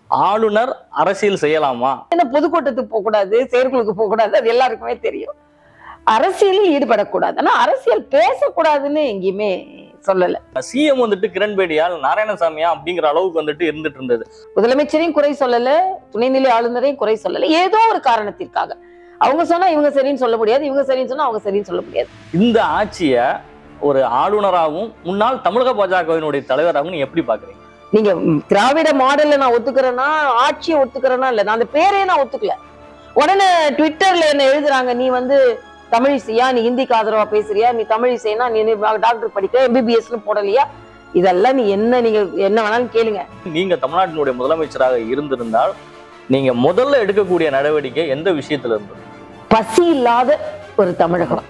ஆளுநர் அரசியல் செய்யலாமா என்ன பொதுக்கூட்டத்துக்கு போக கூடாது செயற்குழுக்கு போக கூடாது அது எல்லாருக்குமே தெரியும் அரசியலில் ஈடுபடக்கூடாது ஆனா அரசியல் பேசக்கூடாதுன்னு எங்கேயுமே சொல்லல சிஎம் வந்துட்டு கிரண்பேடியால் நாராயணசாமியா அப்படிங்கிற அளவுக்கு வந்துட்டு இருந்துட்டு இருந்தது முதலமைச்சரையும் குறை சொல்லல துணைநிலை ஆளுநரையும் குறை சொல்லல ஏதோ ஒரு காரணத்திற்காக அவங்க சொன்னா இவங்க சரின்னு சொல்ல முடியாது இவங்க சரின்னு சொன்னா அவங்க சரின்னு சொல்ல முடியாது இந்த ஆட்சியை ஒரு ஆளுநராகவும் முன்னாள் தமிழக பாஜகவினுடைய தலைவராகவும் நீங்க எப்படி பாக்குறீங்க நீங்க ம், திராவிட மாடல்ல நான் ஒத்துக்கிறேன்னா ஆட்சியை ஒத்துக்கிறேன்னா இல்ல நான் அந்த பேரே நான் ஒத்துக்கல உடனே ட்விட்டர்ல என்ன எழுதுறாங்க நீ வந்து தமிழிசையா நீ ஹிந்திக்கு ஆதரவா பேசுறியா நீ தமிழிசைனா நீ நீ டாக்டர் படிக்க எம்பிபிஎஸ்னு போடலையா இதெல்லாம் நீ என்ன நீங்க என்ன வேணாலும் கேளுங்க நீங்க தமிழ்நாட்டினுடைய முதலமைச்சராக இருந்திருந்தால் நீங்க முதல்ல எடுக்கக்கூடிய நடவடிக்கை எந்த விஷயத்துல இருந்தது பசி இல்லாத ஒரு தமிழகம்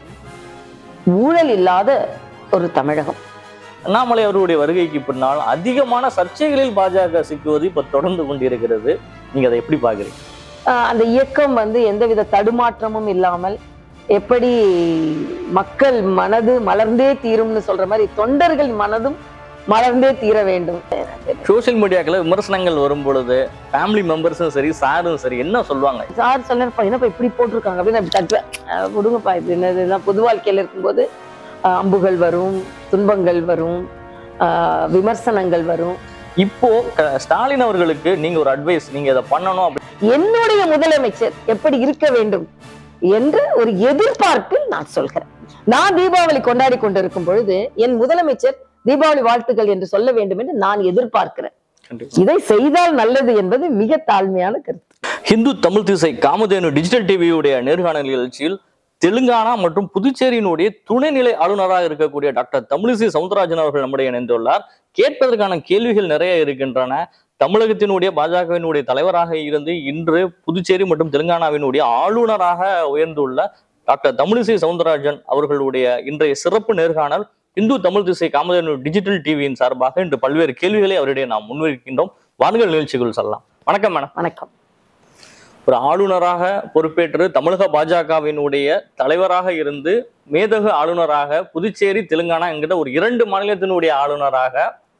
ஊழல் இல்லாத ஒரு தமிழகம் அண்ணாமலை அவருடைய வருகைக்கு பின்னால் அதிகமான சர்ச்சைகளில் பாஜக சிக்குவது இப்ப தொடர்ந்து கொண்டிருக்கிறது நீங்க அதை எப்படி பாக்குறீங்க ஆஹ் அந்த இயக்கம் வந்து எந்தவித தடுமாற்றமும் இல்லாமல் எப்படி மக்கள் மனது மலர்ந்தே தீரும்னு சொல்ற மாதிரி தொண்டர்கள் மனதும் மலர்ந்தே தீர வேண்டும் சோசியல் மீடியாக்கள் விமர்சனங்கள் வரும் பொழுது ஃபேமிலி மெம்பர்ஸும் சரி சாரும் சரி என்ன சொல்லுவாங்க சார் சொன்னப்பா என்னப்பா இப்படி போட்டிருக்காங்க அப்படின்னு அப்படி தட்டுவேன் ஆஹ் விடுங்கப்பா இது என்னது இதெல்லாம் பொது வாழ்க்கையில இருக்கும்போது ஆஹ் அம்புகள் வரும் துன்பங்கள் வரும் ஆஹ் விமர்சனங்கள் வரும் இப்போ க- ஸ்டாலின் அவர்களுக்கு நீங்க ஒரு அட்வைஸ் நீங்க இதை பண்ணணும் அப்படி என்னுடைய முதலமைச்சர் எப்படி இருக்க வேண்டும் என்று ஒரு எதிர்பார்ப்பில் நான் சொல்கிறேன் நான் தீபாவளி கொண்டாடி கொண்டிருக்கும் பொழுது என் முதலமைச்சர் தீபாவளி வாழ்த்துக்கள் என்று சொல்ல வேண்டும் என்று நான் எதிர்பார்க்கிறேன் இதை செய்தால் நல்லது என்பது மிக தாழ்மையான கருத்து ஹிந்து தமிழ் திசை காமதேனு டிஜிட்டல் டிவியுடைய நேர்காணல் நிகழ்ச்சியில் தெலுங்கானா மற்றும் புதுச்சேரியினுடைய துணைநிலை ஆளுநராக இருக்கக்கூடிய டாக்டர் தமிழிசை சவுந்தரராஜன் அவர்கள் நம்முடைய இணைந்துள்ளார் கேட்பதற்கான கேள்விகள் நிறைய இருக்கின்றன தமிழகத்தினுடைய பாஜகவினுடைய தலைவராக இருந்து இன்று புதுச்சேரி மற்றும் தெலுங்கானாவினுடைய ஆளுநராக உயர்ந்துள்ள டாக்டர் தமிழிசை சவுந்தரராஜன் அவர்களுடைய இன்றைய சிறப்பு நேர்காணல் இந்து தமிழ் திசை காமதேனு டிஜிட்டல் டிவியின் சார்பாக இன்று பல்வேறு கேள்விகளை அவரிடையே நாம் முன்வைக்கின்றோம் வாருங்கள் நிகழ்ச்சிக்குள் செல்லலாம் வணக்கம் மேடம் வணக்கம் ஒரு ஆளுநராக பொறுப்பேற்று தமிழக பாஜகவினுடைய தலைவராக இருந்து மேதகு ஆளுநராக புதுச்சேரி தெலுங்கானா என்கிற ஒரு இரண்டு மாநிலத்தினுடைய ஆளுநராக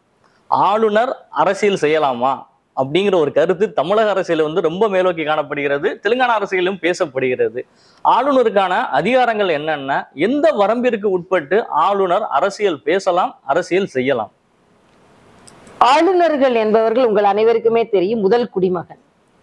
ஆளுநர் அரசியல் செய்யலாமா அப்படிங்கிற ஒரு கருத்து தமிழக அரசியல் வந்து ரொம்ப மேலோக்கி காணப்படுகிறது தெலுங்கானா அரசியலும் பேசப்படுகிறது ஆளுநருக்கான அதிகாரங்கள் என்னென்ன எந்த வரம்பிற்கு உட்பட்டு ஆளுநர் அரசியல் பேசலாம் அரசியல் செய்யலாம் ஆளுநர்கள் என்பவர்கள் உங்கள் அனைவருக்குமே தெரியும் முதல் குடிமகன்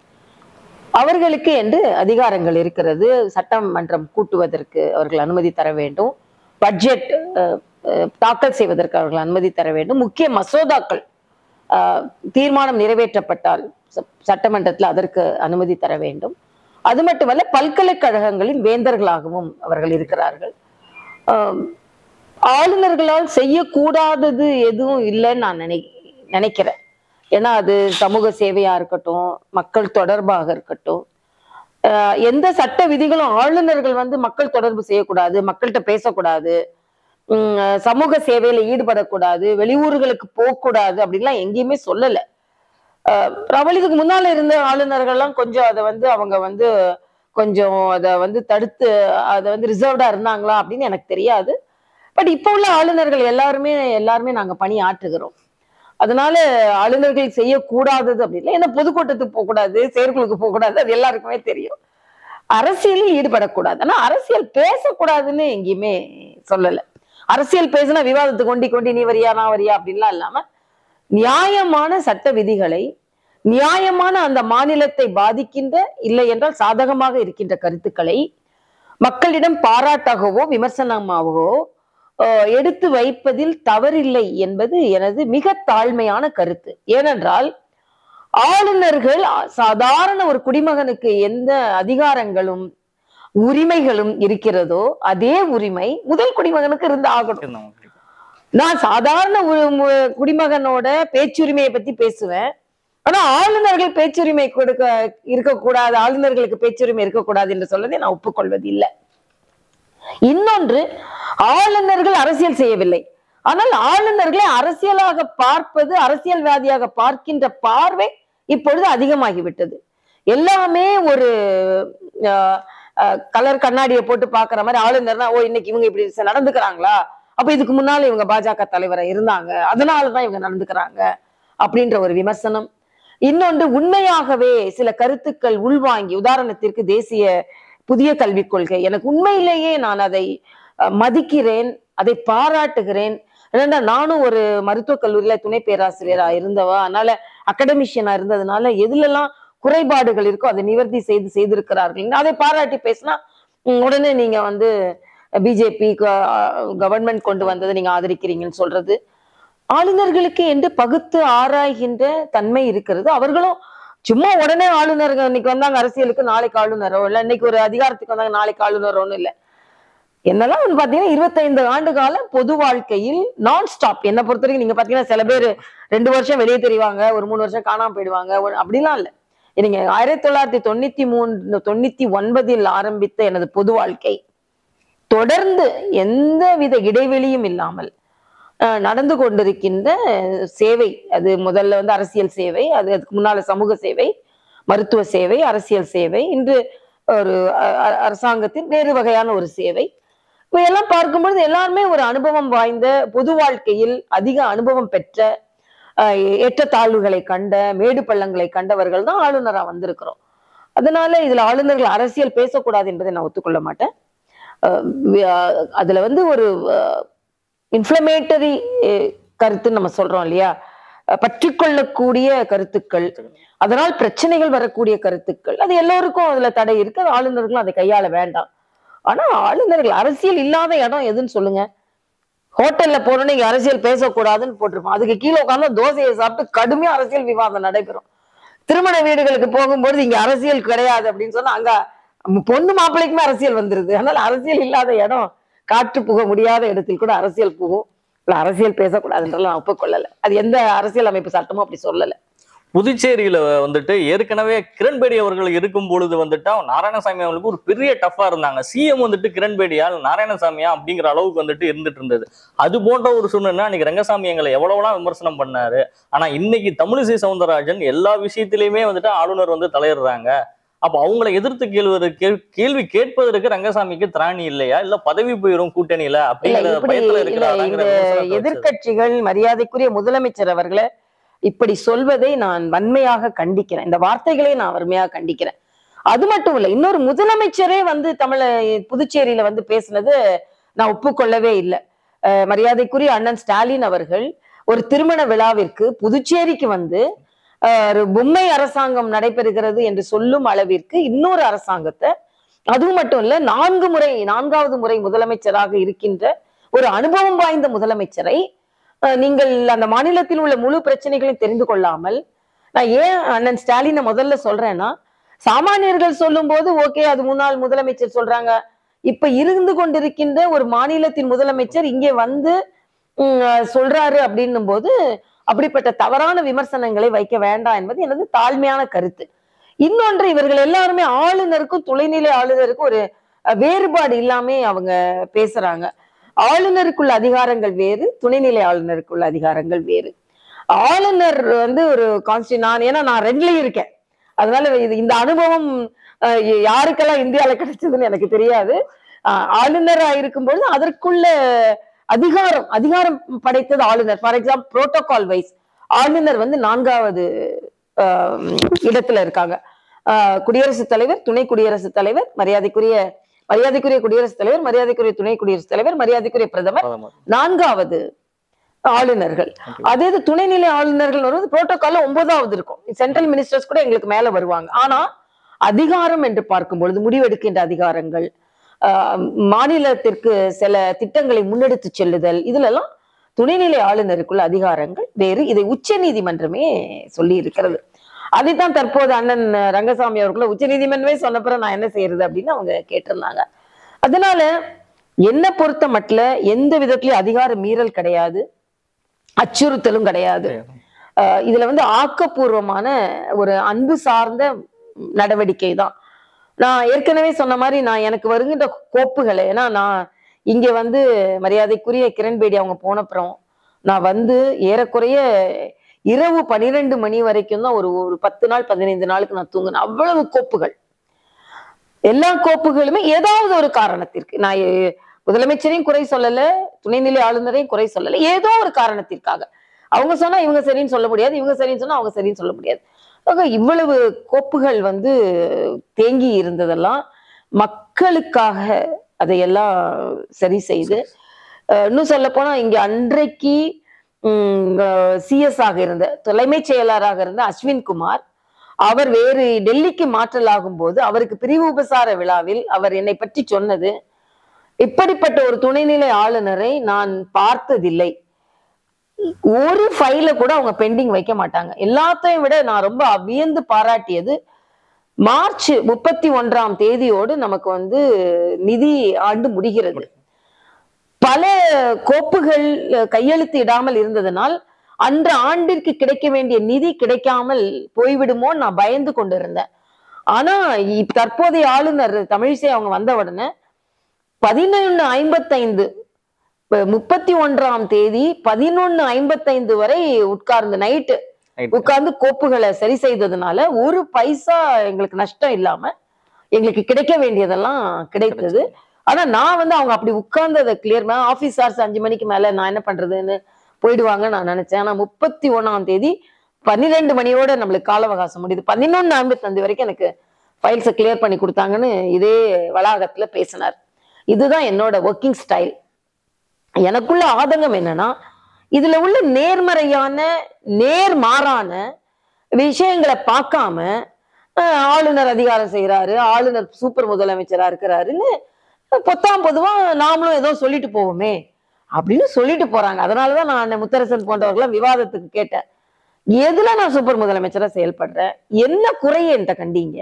அவர்களுக்கு என்று அதிகாரங்கள் இருக்கிறது சட்டமன்றம் கூட்டுவதற்கு அவர்கள் அனுமதி தர வேண்டும் பட்ஜெட் அஹ், அஹ், தாக்கல் செய்வதற்கு அவர்கள் அனுமதி தர வேண்டும் முக்கிய மசோதாக்கள் அஹ், தீர்மானம் நிறைவேற்றப்பட்டால் ச- சட்டமன்றத்தில் அதற்கு அனுமதி தர வேண்டும் அது மட்டுமல்ல பல்கலைக்கழகங்களின் வேந்தர்களாகவும் அவர்கள் இருக்கிறார்கள் ஆம், ஆளுநர்களால் செய்யக்கூடாதது எதுவும் இல்லைன்னு நான் நினை நினைக்கிறேன் ஏன்னா அது சமூக சேவையா இருக்கட்டும் மக்கள் தொடர்பாக இருக்கட்டும் ஆஹ் எந்த சட்ட விதிகளும் ஆளுநர்கள் வந்து மக்கள் தொடர்பு செய்யக்கூடாது மக்கள்கிட்ட பேசக்கூடாது உம் சமூக சேவையில ஈடுபடக்கூடாது வெளியூர்களுக்கு போகக்கூடாது அப்படின்லாம் எங்கேயுமே சொல்லல ஆஹ் ரவல் இதுக்கு முன்னால இருந்த ஆளுநர்கள்லாம் கொஞ்சம் அதை வந்து அவங்க வந்து கொஞ்சம் அதை வந்து தடுத்து அதை வந்து ரிசர்வ்டா இருந்தாங்களா அப்படின்னு எனக்கு தெரியாது பட் இப்போ உள்ள ஆளுநர்கள் எல்லாருமே எல்லாருமே நாங்க பணி ஆற்றுகிறோம் அதனால ஆளுநர்கள் செய்யக்கூடாதது அப்படி இல்லை ஏன்னா பொதுக்கூட்டத்துக்கு போகக்கூடாது செயற்குழுக்கு போகக்கூடாது அது எல்லாருக்குமே தெரியும் அரசியலில் ஈடுபடக்கூடாது ஆனா அரசியல் பேசக்கூடாதுன்னு எங்கேயுமே சொல்லல அரசியல் பேசினா விவாதத்துக்கு கொண்டி கொண்டி நீ வரியா நான் வரியா அப்படின்லாம் இல்லாம நியாயமான சட்ட விதிகளை நியாயமான அந்த மாநிலத்தை பாதிக்கின்ற இல்லை என்றால் சாதகமாக இருக்கின்ற கருத்துக்களை மக்களிடம் பாராட்டாகவோ விமர்சனமாகவோ அஹ், எடுத்து வைப்பதில் தவறில்லை என்பது எனது மிக தாழ்மையான கருத்து ஏனென்றால் ஆளுநர்கள் சாதாரண ஒரு குடிமகனுக்கு எந்த அதிகாரங்களும் உரிமைகளும் இருக்கிறதோ அதே உரிமை முதல் குடிமகனுக்கு இருந்து ஆகணும் நான் சாதாரண ஒரு மு- குடிமகனோட பேச்சுரிமையை பத்தி பேசுவேன் ஆனா ஆளுநர்கள் பேச்சுரிமை கொடுக்க இருக்கக்கூடாது ஆளுநர்களுக்கு பேச்சுரிமை இருக்கக்கூடாது என்று சொல்வதை நான் ஒப்புக்கொள்வது இல்லை இன்னொன்று ஆளுநர்கள் அரசியல் செய்யவில்லை ஆனால் ஆளுநர்களை அரசியலாக பார்ப்பது அரசியல்வாதியாக பார்க்கின்ற பார்வை இப்பொழுது அதிகமாகிவிட்டது எல்லாமே ஒரு ஆஹ், ஆஹ், கலர் கண்ணாடியை போட்டு பாக்குற மாதிரி ஆளுநர்னா ஓ இன்னைக்கு இவங்க இப்படி ச- நடந்துக்கிறாங்களா அப்ப இதுக்கு முன்னால இவங்க பாஜக தலைவரா இருந்தாங்க அதனாலதான் இவங்க நடந்துக்கிறாங்க அப்படின்ற ஒரு விமர்சனம் இன்னொன்று உண்மையாகவே சில கருத்துக்கள் உள்வாங்கி உதாரணத்திற்கு தேசிய புதிய கல்விக் கொள்கை எனக்கு உண்மையிலேயே நான் அதை அஹ், மதிக்கிறேன் அதை பாராட்டுகிறேன் ஏன்னா நானும் ஒரு மருத்துவக் கல்லூரியில துணை பேராசிரியரா இருந்தவா அதனால அகடமிஷியனா இருந்ததுனால எதுலெல்லாம் குறைபாடுகள் இருக்கோ அதை நிவர்த்தி செய்து செய்திருக்கிறார்கள் அதை பாராட்டி பேசினா உம், உடனே நீங்க வந்து பிஜேபி கவர்மெண்ட் கொண்டு வந்ததை நீங்க ஆதரிக்கிறீங்கன்னு சொல்றது ஆளுநர்களுக்கு என்று பகுத்து ஆராய்கின்ற தன்மை இருக்கிறது அவர்களும் சும்மா உடனே ஆளுநர்கள் இன்னைக்கு வந்தாங்க அரசியலுக்கு நாளைக்கு ஆளுநரோ இல்ல இன்னைக்கு ஒரு அதிகாரத்துக்கு வந்தாங்க நாளைக்கு ஆளுநரோன்னு இல்ல என்னெல்லாம் வந்து பாத்தீங்கன்னா இருபத்தைந்து ஆண்டு கால பொது வாழ்க்கையில் நான் ஸ்டாப் என்ன பொறுத்த வரைக்கும் நீங்க பாத்தீங்கன்னா சில பேர் ரெண்டு வருஷம் வெளியே தெரிவாங்க ஒரு மூணு வருஷம் காணாம போயிடுவாங்க ஒரு- அப்படிலாம் இல்ல நீங்க ஆயிரத்தி தொள்ளாயிரத்தி தொண்ணூத்தி மூணு தொண்ணூத்தி ஒன்பதில் ஆரம்பித்த எனது பொது வாழ்க்கை தொடர்ந்து எந்த வித இடைவெளியும் இல்லாமல் அஹ், நடந்து கொண்டிருக்கின்ற சேவை அது முதல்ல வந்து அரசியல் சேவை அது அதுக்கு முன்னால சமூக சேவை மருத்துவ சேவை அரசியல் சேவை இன்று ஒரு அ- அ- அரசாங்கத்தின் வேறு வகையான ஒரு சேவை இவையெல்லாம் பார்க்கும்பொழுது எல்லாருமே ஒரு அனுபவம் வாய்ந்த பொது வாழ்க்கையில் அதிக அனுபவம் பெற்ற அஹ், ஏற்றத்தாழ்வுகளை கண்ட மேடு பள்ளங்களை கண்டவர்கள் தான் ஆளுநரா வந்திருக்கிறோம் அதனால இதுல ஆளுநர்கள் அரசியல் பேசக்கூடாது என்பதை நான் ஒத்துக்கொள்ள மாட்டேன் அஹ், வி- அஹ், அதுல வந்து ஒரு இன்ஃப்ளமேட்டரி கருத்துன்னு நம்ம சொல்றோம் இல்லையா அஹ், பற்றிக்கொள்ளக்கூடிய கருத்துக்கள் அதனால் பிரச்சனைகள் வரக்கூடிய கருத்துக்கள் அது எல்லோருக்கும் அதுல தடை இருக்கு அது ஆளுநர்களும் அதை கையாள வேண்டாம் ஆனா ஆளுநர்கள் அரசியல் இல்லாத இடம் எதுன்னு சொல்லுங்க ஹோட்டல்ல போனோன்னு இங்க அரசியல் பேசக்கூடாதுன்னு போட்டிருப்போம் அதுக்கு கீழே உட்கார்ந்து தோசையை சாப்பிட்டு கடுமையா அரசியல் விவாதம் நடைபெறும் திருமண வீடுகளுக்கு போகும்போது இங்க அரசியல் கிடையாது அப்படின்னு சொன்னா அங்க பொண்ணு மாப்பிள்ளைக்குமே அரசியல் வந்துருது அதனால அரசியல் இல்லாத இடம் காற்று புக முடியாத இடத்தில் கூட அரசியல் புகும் இல்ல அரசியல் பேசக்கூடாதுன்றலாம் நான் ஒப்புக்கொள்ளல அது எந்த அரசியல் அமைப்பு சட்டமும் அப்படி சொல்லல புதுச்சேரியில வந்துட்டு ஏற்கனவே கிரண்பேடி அவர்கள் இருக்கும் பொழுது வந்துட்டு அவன் நாராயணசாமி அவர்களுக்கு ஒரு பெரிய டஃபா இருந்தாங்க சிஎம் வந்துட்டு கிரண்பேடியால் நாராயணசாமியா அப்படிங்கிற அளவுக்கு வந்துட்டு இருந்துட்டு இருந்தது அது போன்ற ஒரு சூழ்நிலை அன்னைக்கு ரங்கசாமி எங்களை எவ்வளவுலாம் விமர்சனம் பண்ணாரு ஆனா இன்னைக்கு தமிழிசை சவுந்தரராஜன் எல்லா விஷயத்திலயுமே வந்துட்டு ஆளுநர் வந்து தலையிடுறாங்க அப்ப அவங்கள எதிர்த்து கேள்வி கேள்- கேள்வி கேட்பதற்கு ரங்கசாமிக்கு திராணி இல்லையா இல்ல பதவி போயிரும் கூட்டணியில இல்ல அப்படிங்கிற இப்படி பயத்துல இல்ல இருக்கிறாங்கிற இந்த விமர்சனத்தை வச்சது. எதிர்க்கட்சிகள் மரியாதைக்குரிய முதலமைச்சர் அவர்களை இப்படி சொல்வதை நான் வன்மையாக கண்டிக்கிறேன் இந்த வார்த்தைகளை நான் வன்மையாக கண்டிக்கிறேன் அது மட்டும் இல்ல இன்னொரு முதலமைச்சரே வந்து தமிழ புதுச்சேரியில வந்து பேசினது நான் ஒப்புக்கொள்ளவே இல்லை அஹ் மரியாதைக்குரிய அண்ணன் ஸ்டாலின் அவர்கள் ஒரு திருமண விழாவிற்கு புதுச்சேரிக்கு வந்து அஹ், ஒரு பொம்மை அரசாங்கம் நடைபெறுகிறது என்று சொல்லும் அளவிற்கு இன்னொரு அரசாங்கத்தை அதுவும் மட்டும் இல்ல நான்கு முறை நான்காவது முறை முதலமைச்சராக இருக்கின்ற ஒரு அனுபவம் வாய்ந்த முதலமைச்சரை அஹ், நீங்கள் அந்த மாநிலத்தில் உள்ள முழு பிரச்சனைகளையும் தெரிந்து கொள்ளாமல் நான் ஏன் அண்ணன் ஸ்டாலினை முதல்ல சொல்றேன்னா சாமானியர்கள் சொல்லும் போது ஓகே அது முன்னாள் முதலமைச்சர் சொல்றாங்க இப்ப இருந்து கொண்டிருக்கின்ற ஒரு மாநிலத்தின் முதலமைச்சர் இங்கே வந்து உம், அஹ், சொல்றாரு அப்படின்னும் போது அப்படிப்பட்ட தவறான விமர்சனங்களை வைக்க வேண்டாம் என்பது எனது தாழ்மையான கருத்து இன்னொன்று இவர்கள் எல்லாருமே ஆளுநருக்கும் துணைநிலை ஆளுநருக்கும் ஒரு அஹ், வேறுபாடு இல்லாம அவங்க பேசுறாங்க ஆளுநருக்குள்ள அதிகாரங்கள் வேறு துணைநிலை ஆளுநருக்குள்ள அதிகாரங்கள் வேறு ஆளுநர் வந்து ஒரு கான்ஸ்டி நான் ஏன்னா நான் ரெண்டுலயும் இருக்கேன் அதனால இது இந்த அனுபவம் அஹ், யாருக்கெல்லாம் இந்தியால கிடைச்சதுன்னு எனக்கு தெரியாது அஹ், ஆளுநரா இருக்கும்பொழுது அதற்குள்ள அதிகாரம் அதிகாரம் படைத்தது ஆளுநர் ஃபார் எக்ஸாம்பிள் புரோட்டோகால் வைஸ் ஆளுநர் வந்து நான்காவது அஹ், இடத்துல இருக்காங்க அஹ், குடியரசுத் தலைவர் துணை குடியரசுத் தலைவர் மரியாதைக்குரிய மரியாதைக்குரிய குடியரசுத் தலைவர் மரியாதைக்குரிய துணை குடியரசுத் தலைவர் மரியாதைக்குரிய பிரதமர் பிரதமர். நான்காவது ஆளுநர்கள் Okay. அதே இது துணைநிலை ஆளுநர்கள் வருவது புரோட்டோகால்ல ஒன்பதாவது இருக்கும் சென்ட்ரல் மினிஸ்டர்ஸ் கூட எங்களுக்கு மேல வருவாங்க ஆனா அதிகாரம் என்று பார்க்கும் பொழுது முடிவெடுக்கின்ற அதிகாரங்கள் ஆஹ், மாநிலத்திற்கு சில திட்டங்களை முன்னெடுத்து செல்லுதல் இதுல எல்லாம் துணைநிலை ஆளுநருக்குள்ள அதிகாரங்கள் வேறு இதை உச்ச நீதிமன்றமே சொல்லி இருக்கிறது அதைத்தான் தற்போது அண்ணன் ரங்கசாமி அவர்களும் உச்ச நீதிமன்றமே சொன்னப்பறம் நான் என்ன செய்யறது அப்படின்னு அவங்க கேட்டிருந்தாங்க அதனால என்ன பொறுத்த மட்டும் எந்த விதத்திலயும் அதிகார மீறல் கிடையாது அச்சுறுத்தலும் கிடையாது அஹ் இதுல வந்து ஆக்கப்பூர்வமான ஒரு அன்பு சார்ந்த நடவடிக்கை தான் நான் ஏற்கனவே சொன்ன மாதிரி நான் எனக்கு வருகின்ற கோப்புகளை ஏன்னா நான் இங்க வந்து மரியாதைக்குரிய கிரண்பேடி அவங்க போனப்புறம் நான் வந்து ஏறக்குறைய இரவு பன்னிரெண்டு மணி வரைக்கும் தான் ஒரு ஒரு பத்து நாள் பதினைந்து நாளுக்கு நான் தூங்கினேன் அவ்வளவு கோப்புகள் எல்லா கோப்புகளுமே ஏதாவது ஒரு காரணத்திற்கு நான் எ- முதலமைச்சரையும் குறை சொல்லல துணைநிலை ஆளுநரையும் குறை சொல்லல ஏதோ ஒரு காரணத்திற்காக அவங்க சொன்னா இவங்க சரின்னு சொல்ல முடியாது இவங்க சரின்னு சொன்னா அவங்க சரின்னு சொல்ல முடியாது ஆக இவ்வளவு கோப்புகள் வந்து தேங்கி இருந்ததெல்லாம் மக்களுக்காக அதையெல்லாம் சரி செய்து அஹ் இன்னும் சொல்ல போனா இங்க அன்றைக்கு சிஎஸ் ஆக இருந்த தலைமைச் செயலராக இருந்த அஸ்வின் குமார் அவர் வேறு டெல்லிக்கு மாற்றலாகும் போது அவருக்கு பிரிவு உபசார விழாவில் அவர் என்னை பற்றி சொன்னது இப்படிப்பட்ட ஒரு துணைநிலை ஆளுநரை நான் பார்த்ததில்லை ஒரு ஃபைல கூட அவங்க பெண்டிங் வைக்க மாட்டாங்க எல்லாத்தையும் விட நான் ரொம்ப வியந்து பாராட்டியது மார்ச் முப்பத்தி ஒன்றாம் தேதியோடு நமக்கு வந்து நிதி ஆண்டு முடிகிறது பல கோப்புகள் அஹ், கையெழுத்து இடாமல் இருந்ததனால் அன்று ஆண்டிற்கு கிடைக்க வேண்டிய நிதி கிடைக்காமல் போய்விடுமோ நான் பயந்து கொண்டிருந்தேன் ஆனா இப்- தற்போதைய ஆளுநர் தமிழிசை அவங்க வந்த உடனே பதினொன்னு ஐம்பத்தைந்து முப்பத்தி ஒன்றாம் தேதி பதினொன்னு ஐம்பத்தைந்து வரை உட்கார்ந்து நைட்டு Right. உட்கார்ந்து கோப்புகளை சரி செய்ததுனால ஒரு பைசா எங்களுக்கு நஷ்டம் இல்லாம எங்களுக்கு கிடைக்க வேண்டியதெல்லாம் கிடைத்தது ஆனா நான் வந்து அவங்க அப்படி உட்கார்ந்து அதை கிளியர் ஆபீஸ் ஹவர்ஸ் அஞ்சு மணிக்கு மேல நான் என்ன பண்றதுன்னு போயிடுவாங்க நான் நினைச்சேன் ஆனா முப்பத்தி ஒண்ணாம் தேதி பன்னிரெண்டு மணியோட நம்மளுக்கு கால அவகாசம் முடியுது பதினொன்னு ஐம்பத்தஞ்சு வரைக்கும் எனக்கு ஃபைல்ஸை கிளியர் பண்ணி கொடுத்தாங்கன்னு இதே வளாகத்துல பேசினார் இதுதான் என்னோட ஒர்க்கிங் ஸ்டைல் எனக்குள்ள ஆதங்கம் என்னன்னா இதுல உள்ள நேர்மறையான நேர்மாறான விஷயங்களை பார்க்காம அஹ், ஆளுநர் அதிகாரம் செய்யறாரு ஆளுநர் சூப்பர் முதலமைச்சரா இருக்கிறாருன்னு பொத்தாம் பொதுவா நாமளும் ஏதோ சொல்லிட்டு போவோமே அப்படின்னு சொல்லிட்டு போறாங்க அதனாலதான் நான் முத்தரசன் போன்றவர்களாம் விவாதத்துக்கு கேட்டேன் எதுல நான் சூப்பர் முதலமைச்சரா செயல்படுறேன் என்ன குறைய என்கிட்ட கண்டீங்க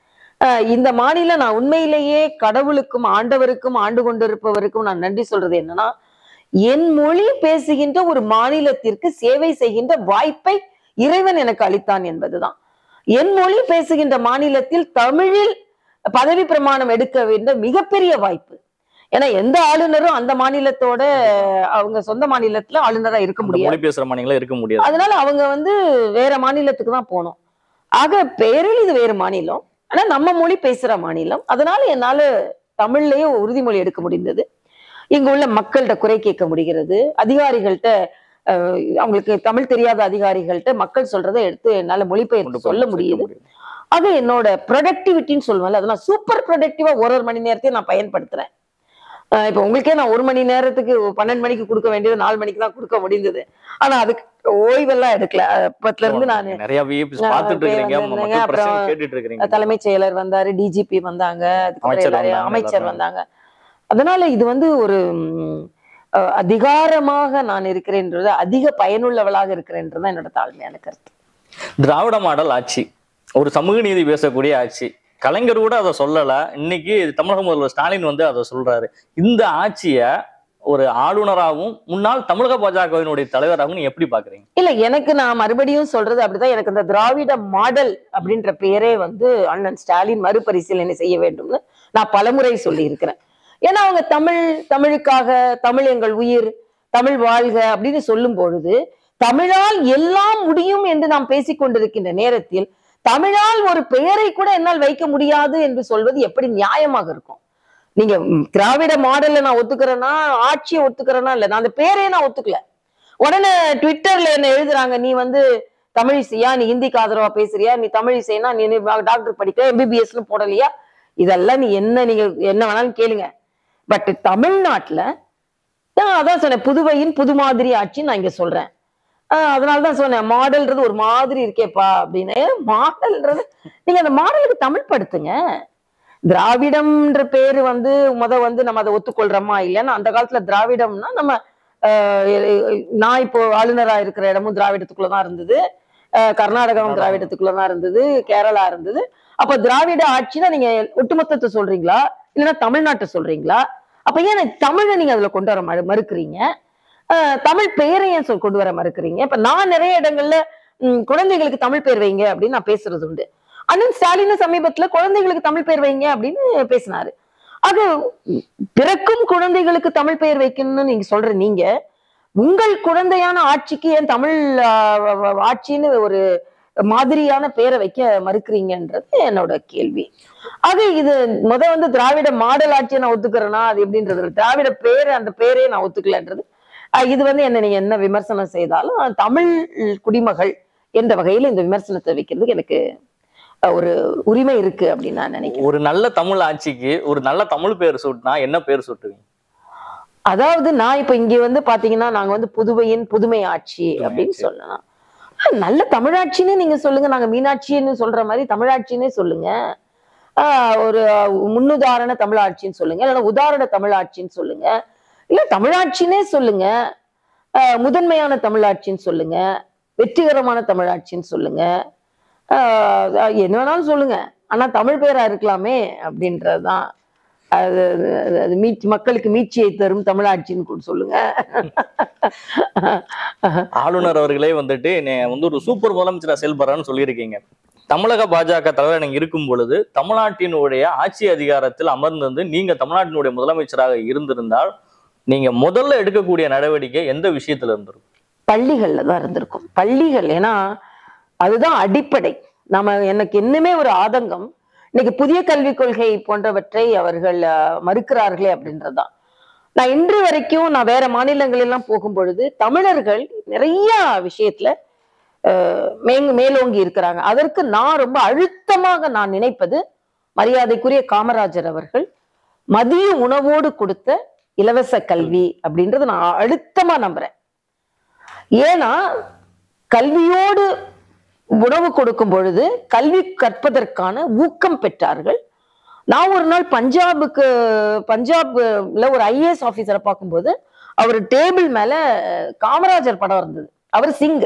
அஹ் இந்த மாநிலம் நான் உண்மையிலேயே கடவுளுக்கும் ஆண்டவருக்கும் ஆண்டு கொண்டிருப்பவருக்கும் நான் நன்றி சொல்றது என்னன்னா என் மொழி பேசுகின்ற ஒரு மாநிலத்திற்கு சேவை செய்கின்ற வாய்ப்பை இறைவன் எனக்கு அளித்தான் என்பதுதான் என் மொழி பேசுகின்ற மாநிலத்தில் தமிழில் பதவி பிரமாணம் எடுக்க வேண்டிய மிகப்பெரிய வாய்ப்பு ஏன்னா எந்த ஆளுநரும் அந்த மாநிலத்தோட அவங்க சொந்த மாநிலத்துல ஆளுநரா இருக்க அந்த முடியாது மொழி பேசுற மாநிலம் இருக்க முடியாது அதனால அவங்க வந்து வேற மாநிலத்துக்கு தான் போகணும் ஆக பெயரில் இது வேறு மாநிலம் ஆனா நம்ம மொழி பேசுற மாநிலம் அதனால என்னால தமிழ்லயே உறுதிமொழி எடுக்க முடிந்தது இங்க உள்ள மக்கள்கிட்ட குறை கேட்க முடிகிறது அதிகாரிகள்கிட்ட அஹ், அவங்களுக்கு தமிழ் தெரியாத அதிகாரிகள்கிட்ட மக்கள் சொல்றதை எடுத்து என்னால கொண்டு மொழிபெயர்த்து போய் சொல்ல சேர்க்க முடியுது முடியும். அது என்னோட ப்ரொடக்டிவிட்டின்னு சொல்லுவேன்ல அதெல்லாம் சூப்பர் ப்ரொடக்டிவா ஒரு ஒரு மணி நேரத்தையும் நான் பயன்படுத்துறேன் அஹ் இப்ப உங்களுக்கே நான் ஒரு மணி நேரத்துக்கு பன்னெண்டு மணிக்கு கொடுக்க வேண்டியது நாலு மணிக்கு தான் கொடுக்க முடிந்தது ஆனா அதுக்கு ஓய்வெல்லாம் எடுக்கல அப்பத்துல இருந்து நான் நிறைய விஐபிஸ் நான் பார்த்துட்டு பேர் இருக்கீங்க வந்திருந்தேங்க, மக்கள் பிரச்சனை அப்புறம் கேட்டுட்டு இருக்கீங்க தலைமைச் செயலர் வந்தாரு டிஜிபி வந்தாங்க அதுக்கப்புறம் அமைச்சர் எல்லாரையும் வந்தாங்க, அமைச்சர் எல்லாரும். வந்தாங்க அதனால இது வந்து ஒரு ம், அஹ், அதிகாரமாக நான் இருக்கிறேன்றது அதிக பயனுள்ளவளாக இருக்கிறேன்றது தான் என்னோட தாழ்மையான கருத்து திராவிட மாடல் ஆட்சி ஒரு சமூக நீதி பேசக்கூடிய ஆட்சி கலைஞர் கூட அதை சொல்லல இன்னைக்கு தமிழக முதல்வர் ஸ்டாலின் வந்து அதை சொல்றாரு இந்த ஆட்சிய ஒரு ஆளுநராகவும் முன்னாள் தமிழக பாஜகவினுடைய தலைவராகவும் நீ எப்படி பாக்குறீங்க இல்ல எனக்கு நான் மறுபடியும் சொல்றது அப்படிதான் எனக்கு இந்த திராவிட மாடல் அப்படின்ற பெயரே வந்து அண்ணன் ஸ்டாலின் மறுபரிசீலனை செய்ய வேண்டும்னு நான் பலமுறை சொல்லி இருக்கிறேன் ஏன்னா அவங்க தமிழ் தமிழுக்காக தமிழ் எங்கள் உயிர் தமிழ் வாழ்க அப்படின்னு சொல்லும் பொழுது தமிழால் எல்லாம் முடியும் என்று நாம் பேசிக் கொண்டிருக்கின்ற நேரத்தில் தமிழால் ஒரு பெயரை கூட என்னால் வைக்க முடியாது என்று சொல்வது எப்படி நியாயமாக இருக்கும் நீங்க ம், திராவிட மாடலை நான் ஒத்துக்கிறேன்னா ஆட்சியை ஒத்துக்கிறேன்னா இல்ல நான் அந்த பேரே நான் ஒத்துக்கல உடனே ட்விட்டர்ல என்ன எழுதுறாங்க நீ வந்து தமிழிசையா நீ ஹிந்திக்கு ஆதரவா பேசுறியா நீ தமிழிசைனா நீ டாக்டர் படிக்க எம்பிபிஎஸ்னு போடலையா இதெல்லாம் நீ என்ன நீங்க என்ன வேணாலும் கேளுங்க பட் தமிழ்நாட்டுல நான் அதான் சொன்னேன் புதுவையின் புது மாதிரி ஆட்சி நான் இங்க சொல்றேன் ஆஹ் அதனாலதான் சொன்னேன் மாடல்ன்றது ஒரு மாதிரி இருக்கேப்பா அப்படின்னு மாடல்ன்றது நீங்க அந்த மாடலுக்கு தமிழ் படுத்துங்க திராவிடம்ன்ற பேரு வந்து முத வந்து நம்ம அதை ஒத்துக்கொள்றோமா இல்லைன்னா அந்த காலத்துல திராவிடம்னா நம்ம ஆஹ் நான் இப்போ ஆளுநரா இருக்கிற இடமும் திராவிடத்துக்குள்ளதான் இருந்தது ஆஹ் கர்நாடகாவும் திராவிடத்துக்குள்ளதான் இருந்தது கேரளா இருந்தது அப்ப திராவிட ஆட்சினா நீங்க ஒட்டுமொத்தத்தை சொல்றீங்களா இல்லைன்னா தமிழ்நாட்டை சொல்றீங்களா அப்ப ஏன் தமிழை நீங்க அதுல கொண்டு வர மறு- மறுக்கிறீங்க ஆஹ் தமிழ் பெயரை ஏன் சொல் கொண்டு வர மறுக்கிறீங்க இப்ப நான் நிறைய இடங்கள்ல ம், குழந்தைகளுக்கு தமிழ் பேர் வைங்க அப்படின்னு நான் பேசுறது உண்டு அண்ணன் ஸ்டாலின் சமீபத்துல குழந்தைகளுக்கு தமிழ் பேர் வைங்க அப்படின்னு பேசினாரு அது ம், பிறக்கும் குழந்தைகளுக்கு தமிழ் பெயர் வைக்கணும்னு நீங்க சொல்ற நீங்க உங்கள் குழந்தையான ஆட்சிக்கு ஏன் தமிழ் ஆஹ், ஆட்சின்னு ஒரு மாதிரியான பேரை வைக்க மறுக்கிறீங்கன்றது என்னோட கேள்வி ஆக இது முத வந்து திராவிட மாடல் ஆட்சியை நான் ஒத்துக்கிறேன்னா அது எப்படின்றது இல்ல. திராவிட பேரு அந்த பேரே நான் ஒத்துக்கலன்றது ஆஹ் இது வந்து என்ன நீங்க என்ன விமர்சனம் செய்தாலும் தமிழ் குடிமகள் என்ற வகையில் இந்த விமர்சனத்தை வைக்கிறதுக்கு எனக்கு அஹ், ஒரு உரிமை இருக்கு அப்படின்னு நான் நினைக்கிறேன் ஒரு நல்ல தமிழ் ஆட்சிக்கு ஒரு நல்ல தமிழ் பேர் சூட்டினா என்ன பேர் சூட்டுவீங்க அதாவது நான் இப்ப இங்க வந்து பாத்தீங்கன்னா நாங்க வந்து புதுவையின் புதுமை ஆட்சி அப்படின்னு ஆட்சி. சொல்லலாம் ஆஹ் நல்ல தமிழாட்சின்னு நீங்க சொல்லுங்க நாங்க மீனாட்சின்னு சொல்ற மாதிரி தமிழாட்சின்னே சொல்லுங்க ஆஹ் ஒரு முன்னுதாரண தமிழாட்சின்னு சொல்லுங்க இல்லைன்னா உதாரண தமிழாட்சின்னு சொல்லுங்க இல்ல தமிழாட்சினே சொல்லுங்க ஆஹ் முதன்மையான தமிழாட்சின்னு சொல்லுங்க வெற்றிகரமான தமிழாட்சின்னு சொல்லுங்க ஆஹ் என்ன வேணாலும் சொல்லுங்க ஆனா தமிழ் பேரா இருக்கலாமே அப்படின்றதுதான் அது அது- அது மீட்சி மக்களுக்கு மீட்சியை தரும் தமிழாட்சின்னு கூட சொல்லுங்க ஆளுநர் அவர்களே வந்துட்டு என்னை வந்து ஒரு சூப்பர் முதலமைச்சரா செயல்படுறான்னு சொல்லியிருக்கீங்க தமிழக பாஜக தலைவர் நீங்க இருக்கும் பொழுது தமிழ்நாட்டினுடைய ஆட்சி அதிகாரத்தில் அமர்ந்திருந்து நீங்க தமிழ்நாட்டினுடைய முதலமைச்சராக இருந்திருந்தால் நீங்க முதல்ல எடுக்கக்கூடிய நடவடிக்கை எந்த விஷயத்துல இருந்திருக்கும் பள்ளிகள்ல தான் இருந்திருக்கும் பள்ளிகள் ஏன்னா அதுதான் அடிப்படை நம்ம எனக்கு இன்னுமே ஒரு ஆதங்கம் இன்னைக்கு புதிய கல்விக் கொள்கை போன்றவற்றை அவர்கள் அஹ், மறுக்கிறார்களே அப்படின்றதுதான் நான் இன்று வரைக்கும் நான் வேற மாநிலங்கள் எல்லாம் போகும் பொழுது தமிழர்கள் நிறைய விஷயத்துல அஹ், மேங் மேலோங்கி இருக்கிறாங்க அதற்கு நான் ரொம்ப அழுத்தமாக நான் நினைப்பது மரியாதைக்குரிய காமராஜர் அவர்கள் மதிய உணவோடு கொடுத்த இலவச கல்வி அப்படின்றது நான் அழுத்தமா நம்புறேன் ஏன்னா கல்வியோடு உணவு கொடுக்கும் பொழுது கல்வி கற்பதற்கான ஊக்கம் பெற்றார்கள் நான் ஒரு நாள் பஞ்சாபுக்கு பஞ்சாப்ல ஒரு ஐஏஎஸ் ஆபீசரை பார்க்கும்போது அவர் டேபிள் மேல காமராஜர் படம் இருந்தது அவர் சிங்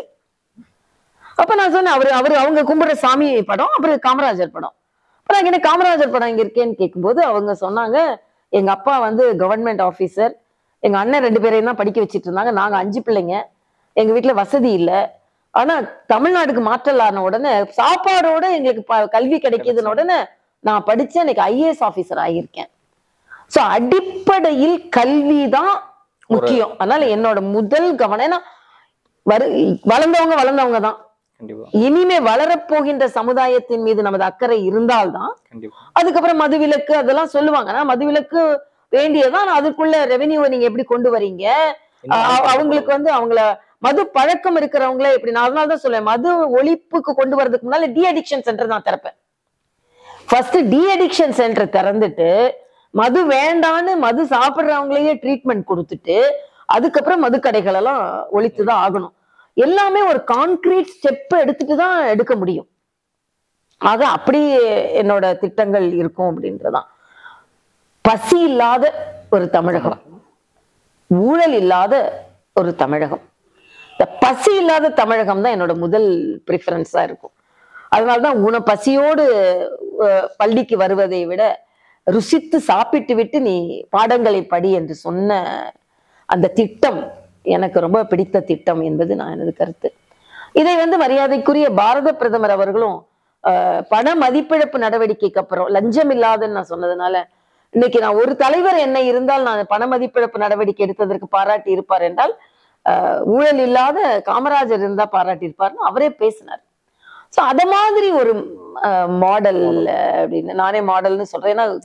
அப்ப நான் சொன்னேன் அவரு அவரு அவங்க கும்பிடுற சாமி படம் அவரு காமராஜர் படம் அப்ப நான் என்ன காமராஜர் படம் இங்க இருக்கேன்னு கேட்கும்போது அவங்க சொன்னாங்க எங்க அப்பா வந்து கவர்மெண்ட் ஆபீசர் எங்க அண்ணன் ரெண்டு பேரையும் தான் படிக்க வச்சிட்டு இருந்தாங்க நாங்க அஞ்சு பிள்ளைங்க எங்க வீட்டுல வசதி இல்ல ஆனா தமிழ்நாடுக்கு மாற்றல் ஆன உடனே சாப்பாடோட எங்களுக்கு ப- கல்வி கிடைக்குதுன்னு உடனே நான் படிச்சேன் இன்னைக்கு ஐஏஎஸ் ஆபீசர் ஆகியிருக்கேன் சோ அடிப்படையில் கல்வி தான் முக்கியம் அதனால என்னோட முதல் கவனம் ஏன்னா வரு வளர்ந்தவங்க வளர்ந்தவங்க தான் கண்டிப்பா இனிமே வளரப்போகின்ற சமுதாயத்தின் மீது நமது அக்கறை இருந்தால்தான் கண்டிப்பா அதுக்கப்புறம் மதுவிலக்கு அதெல்லாம் சொல்லுவாங்க ஆனா மதுவிலக்கு வேண்டியதான் ஆனா அதுக்குள்ள ரெவென்யூவை நீங்க எப்படி கொண்டு வரீங்க அ- அ- அவங்களுக்கு வந்து அவங்கள மது பழக்கம் இருக்கிறவங்கள எப்படி நான் அதனால தான் சொல்லுவேன் மது ஒழிப்புக்கு கொண்டு வரதுக்கு முன்னால டி அடிக்ஷன் சென்டர் நான் திறப்பேன் ஃபர்ஸ்ட் டி அடிக்ஷன் சென்டர் திறந்துட்டு மது வேண்டான்னு மது சாப்பிடுறவங்களையே ட்ரீட்மெண்ட் கொடுத்துட்டு அதுக்கப்புறம் மது கடைகள் எல்லாம் ஒழித்து தான் ஆகணும் எல்லாமே ஒரு கான்கிரீட் ஸ்டெப் எடுத்துட்டு தான் எடுக்க முடியும் ஆக அப்படி என்னோட திட்டங்கள் இருக்கும் அப்படின்றதான் பசி இல்லாத ஒரு தமிழகம் ஊழல் இல்லாத ஒரு தமிழகம் இந்த பசி இல்லாத தமிழகம் தான் என்னோட முதல் ப்ரிஃபரன்ஸா இருக்கும் அதனாலதான் உன பசியோடு அஹ், பள்ளிக்கு வருவதை விட ருசித்து சாப்பிட்டு விட்டு நீ பாடங்களை படி என்று சொன்ன அந்த திட்டம் எனக்கு ரொம்ப பிடித்த திட்டம் என்பது நான் எனது கருத்து இதை வந்து மரியாதைக்குரிய பாரத பிரதமர் அவர்களும் அஹ், பண மதிப்பிழப்பு நடவடிக்கைக்கு அப்புறம் லஞ்சம் இல்லாதன்னு நான் சொன்னதுனால இன்னைக்கு நான் ஒரு தலைவர் என்ன இருந்தால் நான் பண மதிப்பிழப்பு நடவடிக்கை எடுத்ததற்கு பாராட்டி இருப்பார் என்றால் அஹ், ஊழல் இல்லாத காமராஜர் இருந்தா பாராட்டி இருப்பார்னு அவரே பேசினார் சோ அத மாதிரி ஒரு மாடல் அப்படின்னு நானே மாடல்னு சொல்றேன் ஏன்னா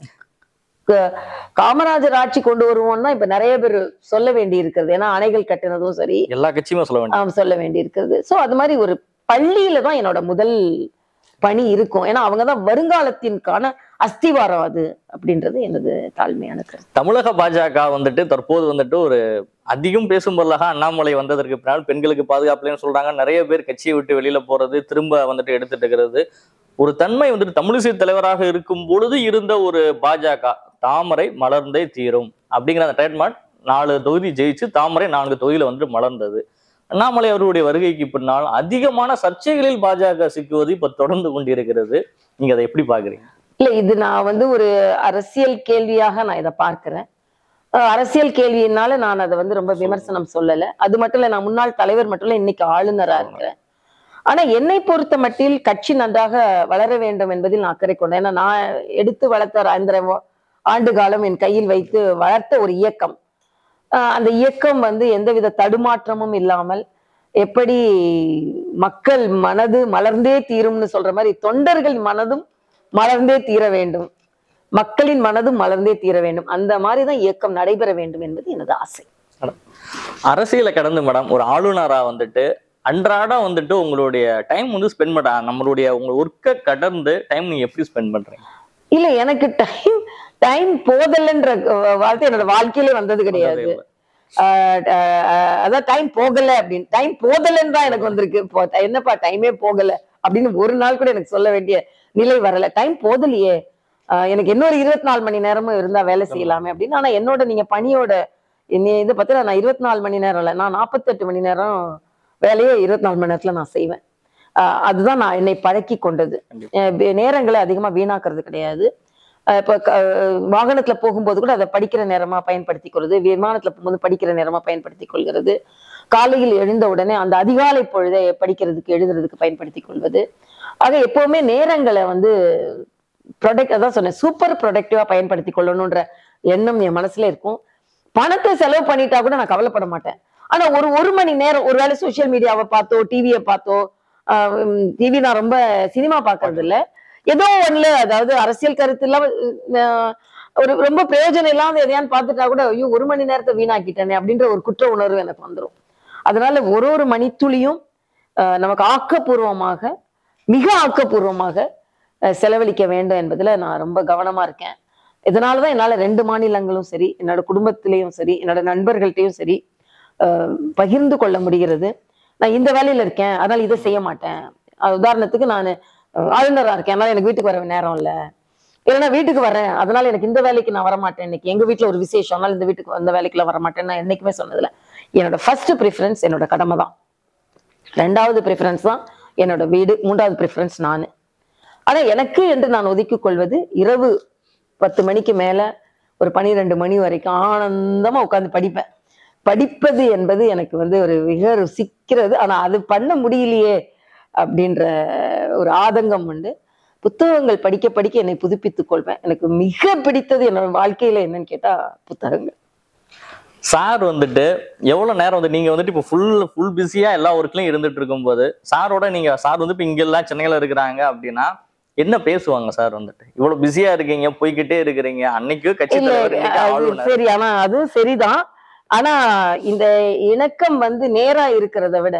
க- காமராஜர் ஆட்சி கொண்டு வருவோம்னா இப்ப நிறைய பேர் சொல்ல வேண்டி இருக்கிறது ஏன்னா அணைகள் கட்டினதும் சரி எல்லா கட்சியுமே சொல்ல வேண்டாம் ஆம், சொல்ல வேண்டி இருக்கிறது சோ அது மாதிரி ஒரு பள்ளியில தான் என்னோட முதல் பணி இருக்கும் ஏன்னா அவங்கதான் வருங்காலத்திற்கான அஸ்திவாரம் அது அப்படின்றது எனது தாழ்மையான கருத்து தமிழக பாஜக வந்துட்டு தற்போது வந்துட்டு ஒரு அதிகம் பேசும் பொருளாக அண்ணாமலை வந்ததற்கு பின்னால் பெண்களுக்கு பாதுகாப்புலன்னு சொல்றாங்க நிறைய பேர் கட்சியை விட்டு வெளியில போறது திரும்ப வந்துட்டு எடுத்துட்டு இருக்கிறது ஒரு தன்மை வந்துட்டு தமிழிசை தலைவராக இருக்கும் பொழுது இருந்த ஒரு பாஜக தாமரை மலர்ந்தே தீரும் அப்படிங்கிற அந்த ட்ரேட்மார்க் நாலு தொகுதி ஜெயிச்சு தாமரை நான்கு தொகுதியில வந்துட்டு மலர்ந்தது அண்ணாமலை அவருடைய வருகைக்கு பின்னால் அதிகமான சர்ச்சைகளில் பாஜக சிக்குவது இப்ப தொடர்ந்து கொண்டிருக்கிறது நீங்க அதை எப்படி பாக்குறீங்க இல்ல இது நான் வந்து ஒரு அரசியல் கேள்வியாக நான் இதை பார்க்கிறேன் அஹ் அரசியல் கேள்வியினால நான் அதை வந்து ரொம்ப விமர்சனம் சொல்லல அது மட்டும் இல்ல நான் முன்னாள் தலைவர் மட்டும் இல்ல இன்னைக்கு ஆளுநரா இருக்கிறேன் ஆனா என்னை பொறுத்த மட்டில் கட்சி நன்றாக வளர வேண்டும் என்பதில் நான் அக்கறை கொண்டேன் ஏன்னா நான் எடுத்து வளர்த்த ஒரு ஐந்தரை வா- ஆண்டு காலம் என் கையில் வைத்து வளர்த்த ஒரு இயக்கம் அஹ் அந்த இயக்கம் வந்து எந்தவித தடுமாற்றமும் இல்லாமல் எப்படி மக்கள் மனது மலர்ந்தே தீரும்னு சொல்ற மாதிரி தொண்டர்கள் மனதும் மலர்ந்தே தீர வேண்டும் மக்களின் மனதும் மலர்ந்தே தீர வேண்டும் அந்த மாதிரி தான் இயக்கம் நடைபெற வேண்டும் என்பது எனது ஆசை அரசியலை கடந்து மேடம் ஒரு ஆளுநரா வந்துட்டு அன்றாடம் வந்துட்டு உங்களுடைய டைம் வந்து ஸ்பெண்ட் பண்ண நம்மளுடைய உங்க ஒர்க்கை கடந்து டைம் நீங்க எப்படி ஸ்பெண்ட் பண்றீங்க இல்ல எனக்கு டைம் டைம் போதல்ன்ற வார்த்தை என்னோட வாழ்க்கையிலே வந்தது கிடையாது வந்ததே இல்ல. ஆஹ் ஆஹ் அதான் டைம் போகல அப்படின்னு டைம் போதலன்னு தான் எனக்கு வந்திருக்கு இப்போ என்னப்பா டைமே போகல அப்படின்னு ஒரு நாள் கூட எனக்கு சொல்ல வேண்டிய நிலை வரல டைம் போதலையே ஆஹ் எனக்கு இன்னொரு இருபத்தி நாலு மணி நேரமும் இருந்தா வேலை செய்யலாமே அப்படின்னு ஆனா என்னோட நீங்க பணியோட நீ இதை பத்தி நான் இருபத்தி நாலு மணி நேரம் இல்ல நான் நாற்பத்தெட்டு மணி நேரம் வேலையை இருபத்தி நாலு மணி நேரத்துல நான் செய்வேன் ஆஹ் அதுதான் நான் என்னை பழக்கி கொண்டது கண்டிப்பா. அஹ் வே- நேரங்களை அதிகமா வீணாக்குறது கிடையாது அஹ் இப்ப க- அஹ் வாகனத்துல போகும்போது கூட அதை படிக்கிற நேரமா பயன்படுத்திக் கொள்வது விமானத்துல போகும்போது படிக்கிற நேரமா பயன்படுத்திக் கொள்கிறது காலையில் எழுந்த உடனே அந்த அதிகாலை பொழுதை படிக்கிறதுக்கு எழுதுறதுக்கு பயன்படுத்திக் கொள்வது ஆக எப்பவுமே நேரங்களை வந்து ப்ரொடக்ட் அதான் சொன்னேன் சூப்பர் ப்ரொடக்டிவா பயன்படுத்தி கொள்ளணுன்ற எண்ணம் என் மனசுல இருக்கும் பணத்தை செலவு பண்ணிட்டா கூட நான் கவலைப்பட மாட்டேன் ஆனா ஒரு ஒரு மணி நேரம் ஒருவேளை சோஷியல் மீடியாவை பார்த்தோ டிவியை பார்த்தோ டிவி நான் ரொம்ப சினிமா பார்க்கறது இல்ல ஏதோ ஒண்ணுல அதாவது அரசியல் கருத்து இல்லாம அஹ், ஒரு ரொம்ப பிரயோஜனம் இல்லாத எதையான்னு பார்த்துட்டா கூட ஐயோ ஒரு மணி நேரத்தை வீணாக்கிட்டேனே அப்படின்ற ஒரு குற்ற உணர்வு எனக்கு வந்துடும் அதனால ஒரு ஒரு மணித்துளியும் அஹ், நமக்கு ஆக்கப்பூர்வமாக மிக ஆக்கப்பூர்வமாக அஹ், செலவழிக்க வேண்டும் என்பதுல நான் ரொம்ப கவனமா இருக்கேன் இதனாலதான் என்னால ரெண்டு மாநிலங்களும் சரி என்னோட குடும்பத்திலையும் சரி என்னோட நண்பர்கள்ட்டையும் சரி அஹ், பகிர்ந்து கொள்ள முடிகிறது நான் இந்த வேலையில இருக்கேன் அதனால இதை செய்ய மாட்டேன் அஹ், உதாரணத்துக்கு நான் ஆளுநரா இருக்கேன் அதனால எனக்கு வீட்டுக்கு வர நேரம் இல்ல இல்லைன்னா வீட்டுக்கு வரேன் அதனால எனக்கு இந்த வேலைக்கு நான் வரமாட்டேன் இன்னைக்கு எங்க வீட்ல ஒரு விசேஷம் அதனால இந்த வீட்டுக்கு அந்த வேலைக்குலாம் வரமாட்டேன் நான் என்னைக்குமே சொன்னதில்ல என்னோட ஃபர்ஸ்ட் ப்ரிஃபரன்ஸ் என்னோட கடமை தான் ரெண்டாவது ப்ரிஃபரன்ஸ் தான் என்னோட வீடு மூன்றாவது ப்ரிஃபரன்ஸ் நான் ஆனா எனக்கு என்று நான் ஒதுக்கிக் கொள்வது இரவு பத்து மணிக்கு மேல ஒரு பன்னிரெண்டு மணி வரைக்கும் ஆனந்தமா உட்கார்ந்து படிப்பேன் படிப்பது என்பது எனக்கு வந்து ஒரு மிக ருசிக்கிறது ஆனா அது பண்ண முடியலையே அப்படின்ற ஒரு ஆதங்கம் உண்டு புத்தகங்கள் படிக்க படிக்க என்னை புதுப்பித்துக் கொள்வேன் எனக்கு மிக பிடித்தது என்னோட வாழ்க்கையில என்னன்னு கேட்டா புத்தகங்கள் சார் வந்துட்டு எவ்வளவு நேரம் வந்து நீங்க வந்துட்டு இப்போ ஃபுல் ஃபுல் பிஸியா எல்லா ஒர்க்லயும் இருந்துட்டு இருக்கும்போது சாரோட நீங்க சார் வந்து இப்போ இங்க எல்லாம் சென்னையில இருக்கிறாங்க அப்படின்னா என்ன பேசுவாங்க சார் வந்துட்டு இவ்வளவு பிஸியா இருக்கீங்க போய்கிட்டே இருக்கிறீங்க அன்னைக்கு கட்சி இல்ல தலைவர் இன்னைக்கு அது ஆளுநர் சரி ஆனா அதுவும் சரிதான் ஆனா இந்த இணக்கம் வந்து நேரா இருக்கிறத விட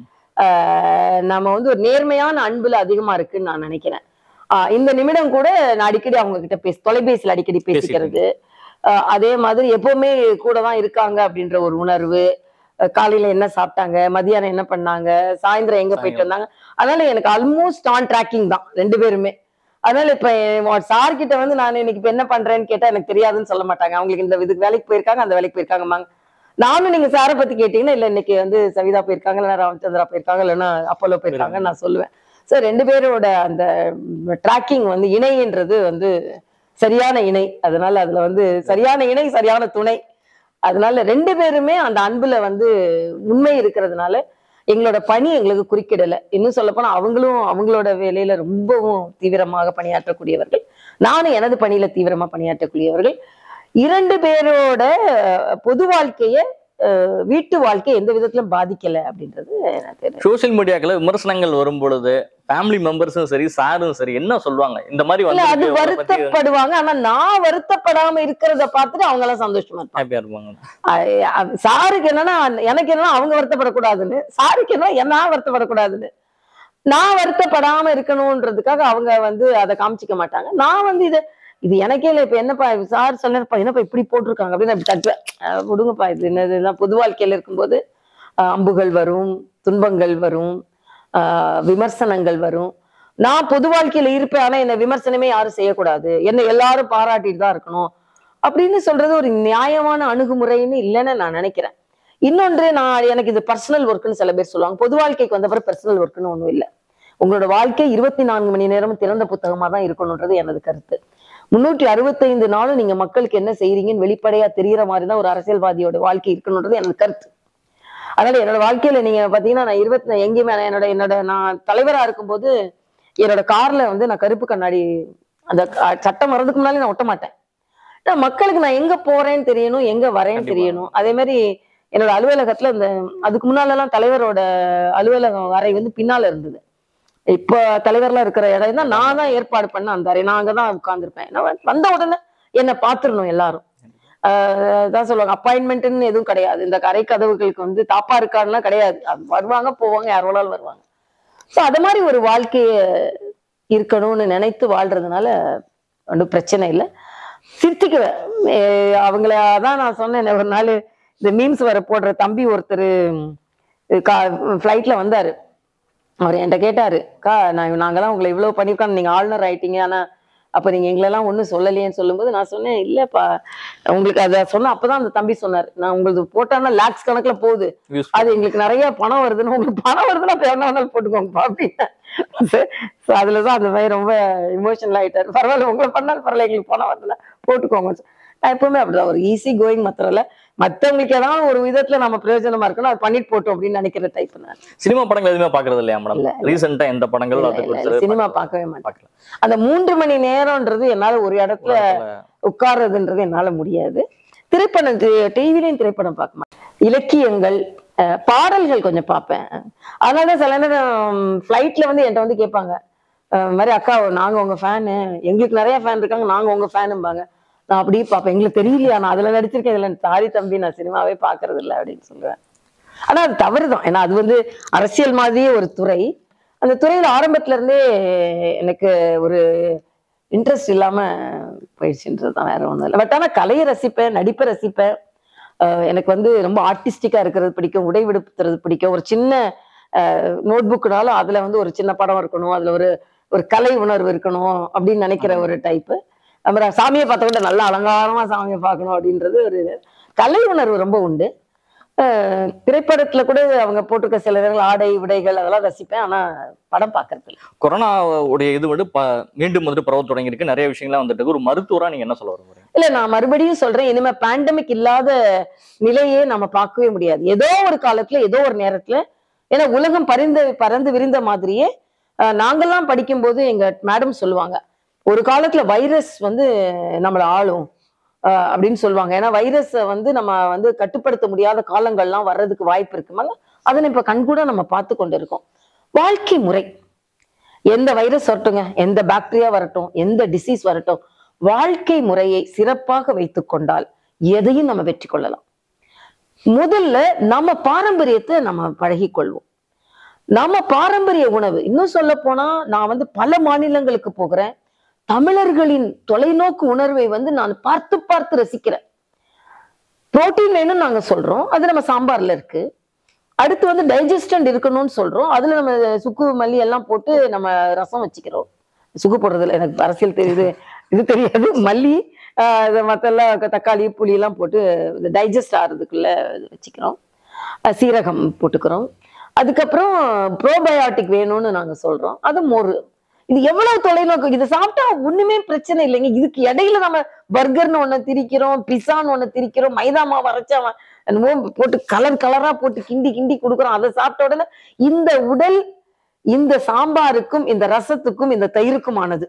ஆஹ், நம்ம வந்து ஒரு நேர்மையான அன்புல அதிகமா இருக்குன்னு நான் நினைக்கிறேன் ஆஹ், இந்த நிமிடம் கூட நான் அடிக்கடி அவங்க கிட்ட பேச தொலைபேசியில் அடிக்கடி பேசிக்கிறது ஆஹ், அதே மாதிரி எப்பவுமே கூட தான் இருக்காங்க அப்படின்ற ஒரு உணர்வு அஹ், காலையில என்ன சாப்பிட்டாங்க மதியானம் என்ன பண்ணாங்க சாயந்தரம் எங்க போயிட்டு வந்தாங்க அதனால எனக்கு ஆல்மோஸ்ட் ஆன் ட்ராக்கிங் தான் ரெண்டு பேருமே அதனால இப்ப சார் கிட்ட வந்து நான் இன்னைக்கு இப்ப என்ன பண்றேன்னு கேட்டா எனக்கு தெரியாதுன்னு சொல்ல மாட்டாங்க அவங்களுக்கு இந்த இதுக்கு வேலைக்கு போயிருக்காங்க அந்த வேலைக்கு போயிருக்காங்க நானும் நீங்க சாரை பத்தி கேட்டீங்கன்னா இல்ல இன்னைக்கு வந்து சவிதா போயிருக்காங்க இல்லைன்னா ராமச்சந்திரா போயிருக்காங்க இல்லைன்னா அப்போலோ போயிருக்காங்கன்னு நான் சொல்லுவேன் ஸோ ரெண்டு பேரோட அந்த ட்ராக்கிங் வந்து இணைன்றது வந்து சரியான இணை அதனால அதுல வந்து சரியான இணை சரியான துணை அதனால ரெண்டு பேருமே அந்த அன்புல வந்து உண்மை இருக்கிறதுனால எங்களோட பணி எங்களுக்கு குறுக்கிடல இன்னும் சொல்ல போனா அவங்களும் அவங்களோட வேலையில ரொம்பவும் தீவிரமாக பணியாற்றக்கூடியவர்கள் நானும் எனது பணியில தீவிரமா பணியாற்றக்கூடியவர்கள் இரண்டு பேரோட அஹ், பொது வாழ்க்கைய அஹ், வீட்டு வாழ்க்கை எந்த விதத்திலும் பாதிக்கல அப்படின்றது எனக்கு தெரியும். சோசியல் மீடியாக்கள் விமர்சனங்கள் வரும் பொழுது ஃபேமிலி மெம்பர்ஸும் சரி சாரும் சரி என்ன சொல்லுவாங்க இந்த மாதிரி இல்ல அது வந்து வருத்தப்படுவாங்க ஆனா நான் வருத்தப்படாம இருக்கிறத பார்த்துட்டு அவங்க எல்லாம் சந்தோஷமா இருப்பாங்க ஹாப்பியா இருப்பாங்க அஹ் அது சாருக்கு என்னன்னா எனக்கு என்னன்னா அவங்க வருத்தப்படக்கூடாதுன்னு சாருக்கு என்ன நான் வருத்தப்படக்கூடாதுன்னு நான் வருத்தப்படாம இருக்கணும்ன்றதுக்காக அவங்க வந்து அதை காமிச்சிக்க மாட்டாங்க நான் வந்து இது இது எனக்கே இல்லை இப்ப என்னப்பா சார் சொன்னப்பா என்னப்பா இப்படி போட்டிருக்காங்க அப்படின்னு நான் இப்படி தட்டுவேன் அஹ் விடுங்கப்பா இது என்னதுலாம் பொது வாழ்க்கையில இருக்கும்போது அஹ் அம்புகள் வரும் துன்பங்கள் வரும் ஆஹ் விமர்சனங்கள் வரும் நான் பொது வாழ்க்கையில இருப்பேன் ஆனா என்ன விமர்சனமே யாரும் செய்யக்கூடாது என்ன எல்லாரும் பாராட்டிட்டு தான் இருக்கணும் அப்படின்னு சொல்றது ஒரு நியாயமான அணுகுமுறைன்னு இல்லைன்னு நான் நினைக்கிறேன் இன்னொன்று நான் எனக்கு இது பர்சனல் ஒர்க்னு சில பேர் சொல்லுவாங்க பொது வாழ்க்கைக்கு வந்தப்பறம் பர்சனல் ஒர்க்னு ஒண்ணும் இல்லை உங்களோட வாழ்க்கை இருபத்தி நான்கு மணி நேரமும் திறந்த புத்தகமா தான் இருக்கணுன்றது எனது கருத்து முன்னூற்றி அறுபத்தைந்து நாளும் நீங்க மக்களுக்கு என்ன செய்றீங்கன்னு வெளிப்படையா தெரியற மாதிரி தான் ஒரு அரசியல்வாதியோட வாழ்க்கை இருக்கணுன்றது எனது கருத்து அதனால என்னோட வாழ்க்கையில நீங்க பாத்தீங்கன்னா நான் இருபத்தி எங்கேயுமே நான் என்னோட என்னோட நான் தலைவரா இருக்கும்போது என்னோட கார்ல வந்து நான் கருப்பு கண்ணாடி அந்த க- சட்டம் வர்றதுக்கு முன்னாலே நான் ஒட்ட மாட்டேன் நான் மக்களுக்கு நான் எங்க போறேன்னு தெரியணும் எங்க வரேன்னு கண்டிப்பா. தெரியணும் அதே மாதிரி என்னோட அலுவலகத்துல இந்த அதுக்கு முன்னால எல்லாம் தலைவரோட அலுவலகம் அறை வந்து பின்னால இருந்தது இப்ப தலைவர்லாம் இருக்கிற இடம் தான் நான் தான் ஏற்பாடு பண்ண அந்த அறை நான் அங்கதான் உட்கார்ந்துருப்பேன் நான் வந்த உடனே என்னை பார்த்துடணும் எல்லாரும் ஆஹ் தான் சொல்லுவாங்க அப்பாயின்மெண்ட்னு எதுவும் கிடையாது இந்த கரை கதவுகளுக்கு வந்து தாப்பா இருக்கான்லாம் கிடையாது அது வருவாங்க போவாங்க யார் வேணாலும் வருவாங்க ஸோ அது மாதிரி ஒரு வாழ்க்கைய இருக்கணும்னு நினைத்து வாழ்றதுனால ஒன்றும் பிரச்சனை இல்லை சிரிச்சுக்குவேன் ஏ- அவங்கள அதான் நான் சொன்னேன் ஒரு நாள் இந்த மீம்ஸ் வர போடுற தம்பி ஒருத்தர் ஃப்ளைட்ல வந்தாரு அவர் என்கிட்ட கேட்டாரு அக்கா நான் நாங்கெல்லாம் உங்களை இவ்வளவு பண்ணியிருக்கோம் நீங்க ஆளுநர் ஆயிட்டீங்க ஆனா அப்ப நீங்க எங்களெல்லாம் ஒண்ணும் சொல்லலையேன்னு சொல்லும்போது நான் சொன்னேன் இல்லப்பா உங்களுக்கு அதை சொன்ன அப்பதான் அந்த தம்பி சொன்னார் நான் உங்களுக்கு போட்டான்னா லேக்ஸ் கணக்குல போகுது Useful. அது எங்களுக்கு நிறைய பணம் வருதுன்னு உங்களுக்கு பணம் வருதுன்னா அப்ப என்ன வேணாலும் போட்டுக்கோங்கப்பா அப்படின்னு ஸோ அதுலதான் அந்த மாதிரி ரொம்ப இமோஷனல் ஆயிட்டாரு பரவாயில்ல உங்களை பண்ணாலும் பரவாயில்ல எங்களுக்கு பணம் வருதுல போட்டுக்கோங்க நான் எப்பவுமே அப்படிதான் ஒரு ஈஸி கோயிங் மத்திரல மத்தவங்களுக்கு ஏதாவது ஒரு விதத்துல நம்ம பிரயோஜனமா இருக்கணும் அது பண்ணிட்டு போட்டோம் அப்படின்னு நினைக்கிற டைப் நான் சினிமா படங்கள் எதுவுமே பாக்குறது இல்லையா மேடம் இல்ல, ரீசெண்டா எந்த படங்கள் இல்ல, அது இல்ல, குறித்து இல்ல, சினிமா பார்க்கவே மாட்டேன் பார்க்கல அந்த மூன்று மணி நேரம்ன்றது என்னால ஒரு இடத்துல உட்கார்றதுன்றது என்னால முடியாது திரைப்படம் டிவிலையும் திரைப்படம் பார்க்க மாட்டேன் இலக்கியங்கள் அஹ், பாடல்கள் கொஞ்சம் பார்ப்பேன் அதனால சில நேரம் ஃப்ளைட்ல வந்து என்கிட்ட வந்து கேட்பாங்க அஹ், இந்த மாதிரி அக்கா நாங்க உங்க ஃபேனு எங்களுக்கு நிறைய ஃபேன் இருக்காங்க நாங்க உங்க ஃபேனும்பாங்க நான் அப்படியே பார்ப்பேன் எங்களுக்கு தெரியலையா நான் அதுல நடிச்சிருக்கேன் இதுல சாரி தம்பி நான் சினிமாவே பார்க்கறது இல்லை அப்படின்னு சொல்லுவேன் ஆனா அது தவறுதான் ஏன்னா அது வந்து அரசியல் மாதிரியே ஒரு துறை அந்த துறையில ஆரம்பத்துல இருந்தே எனக்கு ஒரு இன்ட்ரெஸ்ட் இல்லாம போயிடுச்சுன்றது தான் வேற ஒண்ணும் இல்லை பட் ஆனா கலையை ரசிப்பேன் நடிப்பை ரசிப்பேன் அஹ் எனக்கு வந்து ரொம்ப ஆர்டிஸ்டிக்கா இருக்கிறது பிடிக்கும் உடை விடுத்துறது பிடிக்கும் ஒரு சின்ன நோட் புக்குனாலும் அதுல வந்து ஒரு சின்ன படம் இருக்கணும் அதுல ஒரு ஒரு கலை உணர்வு இருக்கணும் அப்படின்னு நினைக்கிற ஒரு டைப்பு நம்ம சாமியை பார்த்த கூட நல்ல அலங்காரமா சாமியை பார்க்கணும் அப்படின்றது ஒரு இது. கலை உணர்வு ரொம்ப உண்டு அஹ் திரைப்படத்துல கூட அவங்க போட்டிருக்க சில நேரங்கள் ஆடை உடைகள் அதெல்லாம் ரசிப்பேன் ஆனா படம் பார்க்கறது இல்ல கொரோனா உடைய இது வந்து ப- மீண்டும் வந்து பரவ தொடங்கி இருக்கு நிறைய விஷயங்கள்லாம் வந்துட்டு இருக்கு. ஒரு மருத்துவரா நீங்க என்ன சொல்ல வரீங்க இல்ல நான் மறுபடியும் சொல்றேன் இனிமே பேண்டமிக் இல்லாத நிலையே நம்ம பார்க்கவே முடியாது ஏதோ ஒரு காலத்துல ஏதோ ஒரு நேரத்துல ஏன்னா உலகம் பரிந்து பறந்து விரிந்த மாதிரியே அஹ், நாங்கெல்லாம் படிக்கும்போது எங்க மேடம் சொல்லுவாங்க ஒரு காலத்துல வைரஸ் வந்து நம்மளை ஆளும் அஹ், அப்படின்னு சொல்லுவாங்க ஏன்னா வைரஸை வந்து நம்ம வந்து கட்டுப்படுத்த முடியாத காலங்கள்லாம் வர்றதுக்கு வாய்ப்பு இருக்குமால அதை இப்ப கண்கூட நம்ம பார்த்து கொண்டு இருக்கோம் வாழ்க்கை முறை எந்த வைரஸ் வரட்டுங்க எந்த பாக்டீரியா வரட்டும் எந்த டிசீஸ் வரட்டும் வாழ்க்கை முறையை சிறப்பாக வைத்துக் கொண்டால் எதையும் நம்ம வெற்றி கொள்ளலாம் முதல்ல நம்ம பாரம்பரியத்தை நம்ம பழகிக் கொள்வோம் நம்ம பாரம்பரிய உணவு இன்னும் சொல்ல போனா நான் வந்து பல மாநிலங்களுக்கு போகிறேன் தமிழர்களின் தொலைநோக்கு உணர்வை வந்து நான் பார்த்து பார்த்து ரசிக்கிறேன் புரோட்டீன் வேணும்னு நாங்க சொல்றோம் அது நம்ம சாம்பார்ல இருக்கு அடுத்து வந்து டைஜஸ்டன்ட் இருக்கணும்னு சொல்றோம் அதுல நம்ம சுக்கு மல்லி எல்லாம் போட்டு நம்ம ரசம் வச்சுக்கிறோம் சுக்கு போடுறதுல எனக்கு அரசியல் தெரியுது இது தெரியாது மல்லி ஆஹ் இது மத்தெல்லாம் க- தக்காளி புளி எல்லாம் போட்டு டைஜஸ்ட் ஆகிறதுக்குள்ள இது வச்சுக்கிறோம் அஹ் சீரகம் போட்டுக்கிறோம் அதுக்கப்புறம் ப்ரோபயோட்டிக் வேணும்னு நாங்க சொல்றோம் அது மோர் இது எவ்வளவு தொலைநோக்கு இது சாப்பிட்டா ஒண்ணுமே பிரச்சனை இல்லைங்க இதுக்கு இடையில நம்ம பர்கர்னு ஒண்ணு திரிக்கிறோம் பிஸான்னு ஒண்ணு திரிக்கிறோம் மைதா மாவு அரைச்சா அவன் என்னமோ போட்டு கலர் கலரா போட்டு கிண்டி கிண்டி கொடுக்குறோம் அதை சாப்பிட்ட உடனே இந்த உடல் இந்த சாம்பாருக்கும் இந்த ரசத்துக்கும் இந்த தயிருக்குமானது